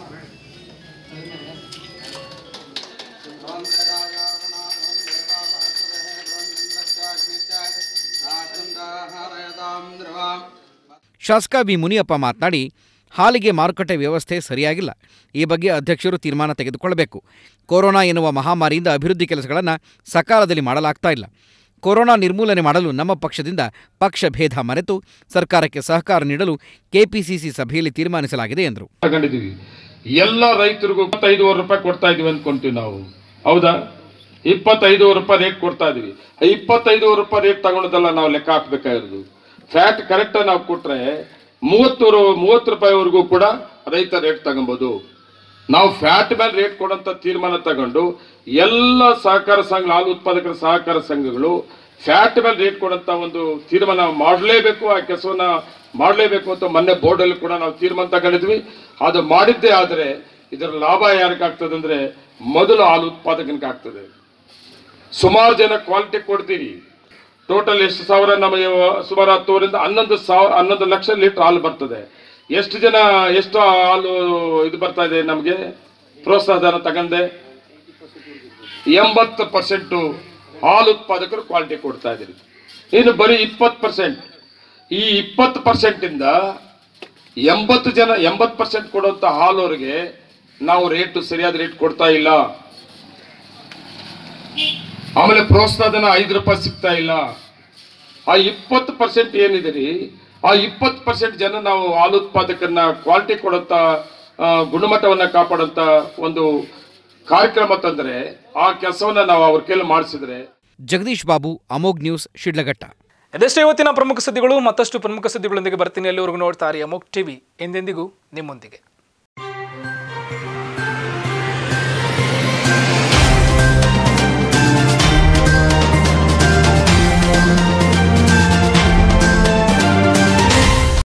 ಶಾಸಕ ವಿ ಮುನಿಯಪ್ಪ ಮಾತನಾಡಿ ಹಾಲಿಗೆ ಮಾರುಕಟ್ಟೆ ವ್ಯವಸ್ಥೆ ಸರಿಯಾಗಿಲ್ಲ ಈ ಬಗ್ಗೆ ಅಧ್ಯಕ್ಷರು ತೀರ್ಮಾನ ತೆಗೆದುಕೊಳ್ಳಬೇಕು ಕೊರೋನಾ ಎನ್ನುವ ಮಹಾಮಾರಿಯಿಂದ ಅಭಿವೃದ್ಧಿ ಕೆಲಸಗಳನ್ನು ಸಕಾಲದಲ್ಲಿ ಮಾಡಲಾಗ್ತಾ ಇಲ್ಲ ಕೊರೋನಾ ನಿರ್ಮೂಲನೆ ಮಾಡಲು ನಮ್ಮ ಪಕ್ಷದಿಂದ ಪಕ್ಷ ಭೇದ ಮರೆತು ಸರ್ಕಾರಕ್ಕೆ ಸಹಕಾರ ನೀಡಲು ಕೆಪಿಸಿಸಿ ಸಭೆಯಲ್ಲಿ ತೀರ್ಮಾನಿಸಲಾಗಿದೆ ಎಂದರು ತಗೊಂಡಿದ್ದೀವಿ ಎಲ್ಲ ರೈತರಿಗೂ ಇಪ್ಪತ್ತೈದೂವರೆ ರೂಪಾಯಿ ಕೊಡ್ತಾ ಇದೀವಿ ಅಂದ್ಕೊಂತೀವಿ ನಾವು ಹೌದಾ ಇಪ್ಪತ್ತೈದೂವರೆ ರೂಪಾಯಿ ರೇಟ್ ಕೊಡ್ತಾ ಇದೀವಿ ಇಪ್ಪತ್ತೈದೂವರೆ ರೂಪಾಯಿ ರೇಟ್ ತಗೊಂಡದಲ್ಲ ನಾವು ಲೆಕ್ಕ ಹಾಕ್ಬೇಕಾಗಿರೋದು ಫ್ಯಾಟ್ ಕರೆಕ್ಟ್ ನಾವು ಕೊಟ್ರೆ ಮೂವತ್ತು ರೂ- ಮೂವತ್ತು ರೂಪಾಯಿವರೆಗೂ ಕೂಡ ರೈತ ರೇಟ್ ತಗೊಬೋದು ನಾವು ಫ್ಯಾಟ್ ಮೇಲೆ ರೇಟ್ ಕೊಡಂತ ತೀರ್ಮಾನ ತಗೊಂಡು ಎಲ್ಲ ಸಹಕಾರ ಸಂಘ ಹಾಲು ಉತ್ಪಾದಕರ ಸಹಕಾರ ಸಂಘಗಳು ಫ್ಯಾಟ್ ಮೇಲೆ ರೇಟ್ ಕೊಡಂತ ಒಂದು ತೀರ್ಮಾನ ಮಾಡಲೇಬೇಕು ಆ ಕೆಲಸವನ್ನ ಮಾಡಲೇಬೇಕು ಅಂತ ಮೊನ್ನೆ ಬೋರ್ಡಲ್ಲಿ ಕೂಡ ನಾವು ತೀರ್ಮಾನ ತಗೊಂಡಿದ್ವಿ ಅದು ಮಾಡಿದ್ದೇ ಆದರೆ ಇದರ ಲಾಭ ಯಾರಿಗಾಗ್ತದೆ ಅಂದ್ರೆ ಮೊದಲು ಹಾಲು ಉತ್ಪಾದಕನಿಗೆ ಆಗ್ತದೆ ಸುಮಾರು ಜನ ಕ್ವಾಲಿಟಿ ಕೊಡ್ತೀರಿ ಟೋಟಲ್ ಎಷ್ಟು ಸಾವಿರ ನಮಗೆ ಸುಮಾರು ಹತ್ತುವರಿಂದ ಹನ್ನೊಂದು ಸಾವಿರ ಹನ್ನೊಂದು ಲಕ್ಷ ಲೀಟರ್ ಹಾಲು ಬರ್ತದೆ ಎಷ್ಟು ಜನ ಎಷ್ಟು ಹಾಲು ಇದು ಬರ್ತಾ ಇದೆ ನಮಗೆ ಪ್ರೋತ್ಸಾಹಧನ ತಗೊಂಡೆ ಎಂಬತ್ತು ಪರ್ಸೆಂಟು ಹಾಲು ಉತ್ಪಾದಕರು ಕ್ವಾಲಿಟಿ ಕೊಡ್ತಾ ಇದ್ದೀರಿ ಇನ್ನು ಬರೀ ಇಪ್ಪತ್ತು ಪರ್ಸೆಂಟ್ ಈ ಇಪ್ಪತ್ತು ಪರ್ಸೆಂಟಿಂದ ಎಂಬತ್ತು ಜನ ಎಂಬತ್ತು ಪರ್ಸೆಂಟ್ ಕೊಡುವಂಥ ಹಾಲೋರಿಗೆ ನಾವು ರೇಟ್ ಸರಿಯಾದ ರೇಟ್ ಕೊಡ್ತಾ ಇಲ್ಲ ಆಮೇಲೆ ಪ್ರೋತ್ಸಾಹಧನ ಐದು ರೂಪಾಯಿ ಸಿಗ್ತಾ ಇಲ್ಲ ಆ ಇಪ್ಪತ್ತು ಪರ್ಸೆಂಟ್ ಏನಿದೆ ರೀ ಆ ಇಪ್ಪತ್ತು ಪರ್ಸೆಂಟ್ ಜನ ನಾವು ಹಾಲು ಉತ್ಪಾದಕರನ್ನ ಕ್ವಾಲಿಟಿ ಕೊಡಂತ ಆ, ಗುಣಮಟ್ಟವನ್ನ ಕಾಪಾಡಂತ ಒಂದು ಕಾರ್ಯಕ್ರಮ ತಂದ್ರೆ ಆ ಕೆಲಸವನ್ನ ನಾವು ಅವ್ರ ಕೈಲಿ ಮಾಡಿಸಿದ್ರೆ ಜಗದೀಶ್ ಬಾಬು ಅಮೋಘ್ ನ್ಯೂಸ್ ಶಿಡ್ಲಘಟ್ಟ ಇದಷ್ಟೇ ಇವತ್ತಿನ ಪ್ರಮುಖ ಸುದ್ದಿಗಳು ಮತ್ತಷ್ಟು ಪ್ರಮುಖ ಸುದ್ದಿಗಳೊಂದಿಗೆ ಬರ್ತೀನಿ ಎಲ್ಲಿವರೆಗೂ ನೋಡ್ತಾರೆ ಅಮೋಕ್ ಟಿವಿ ಎಂದೆಂದಿಗೂ ನಿಮ್ಮೊಂದಿಗೆ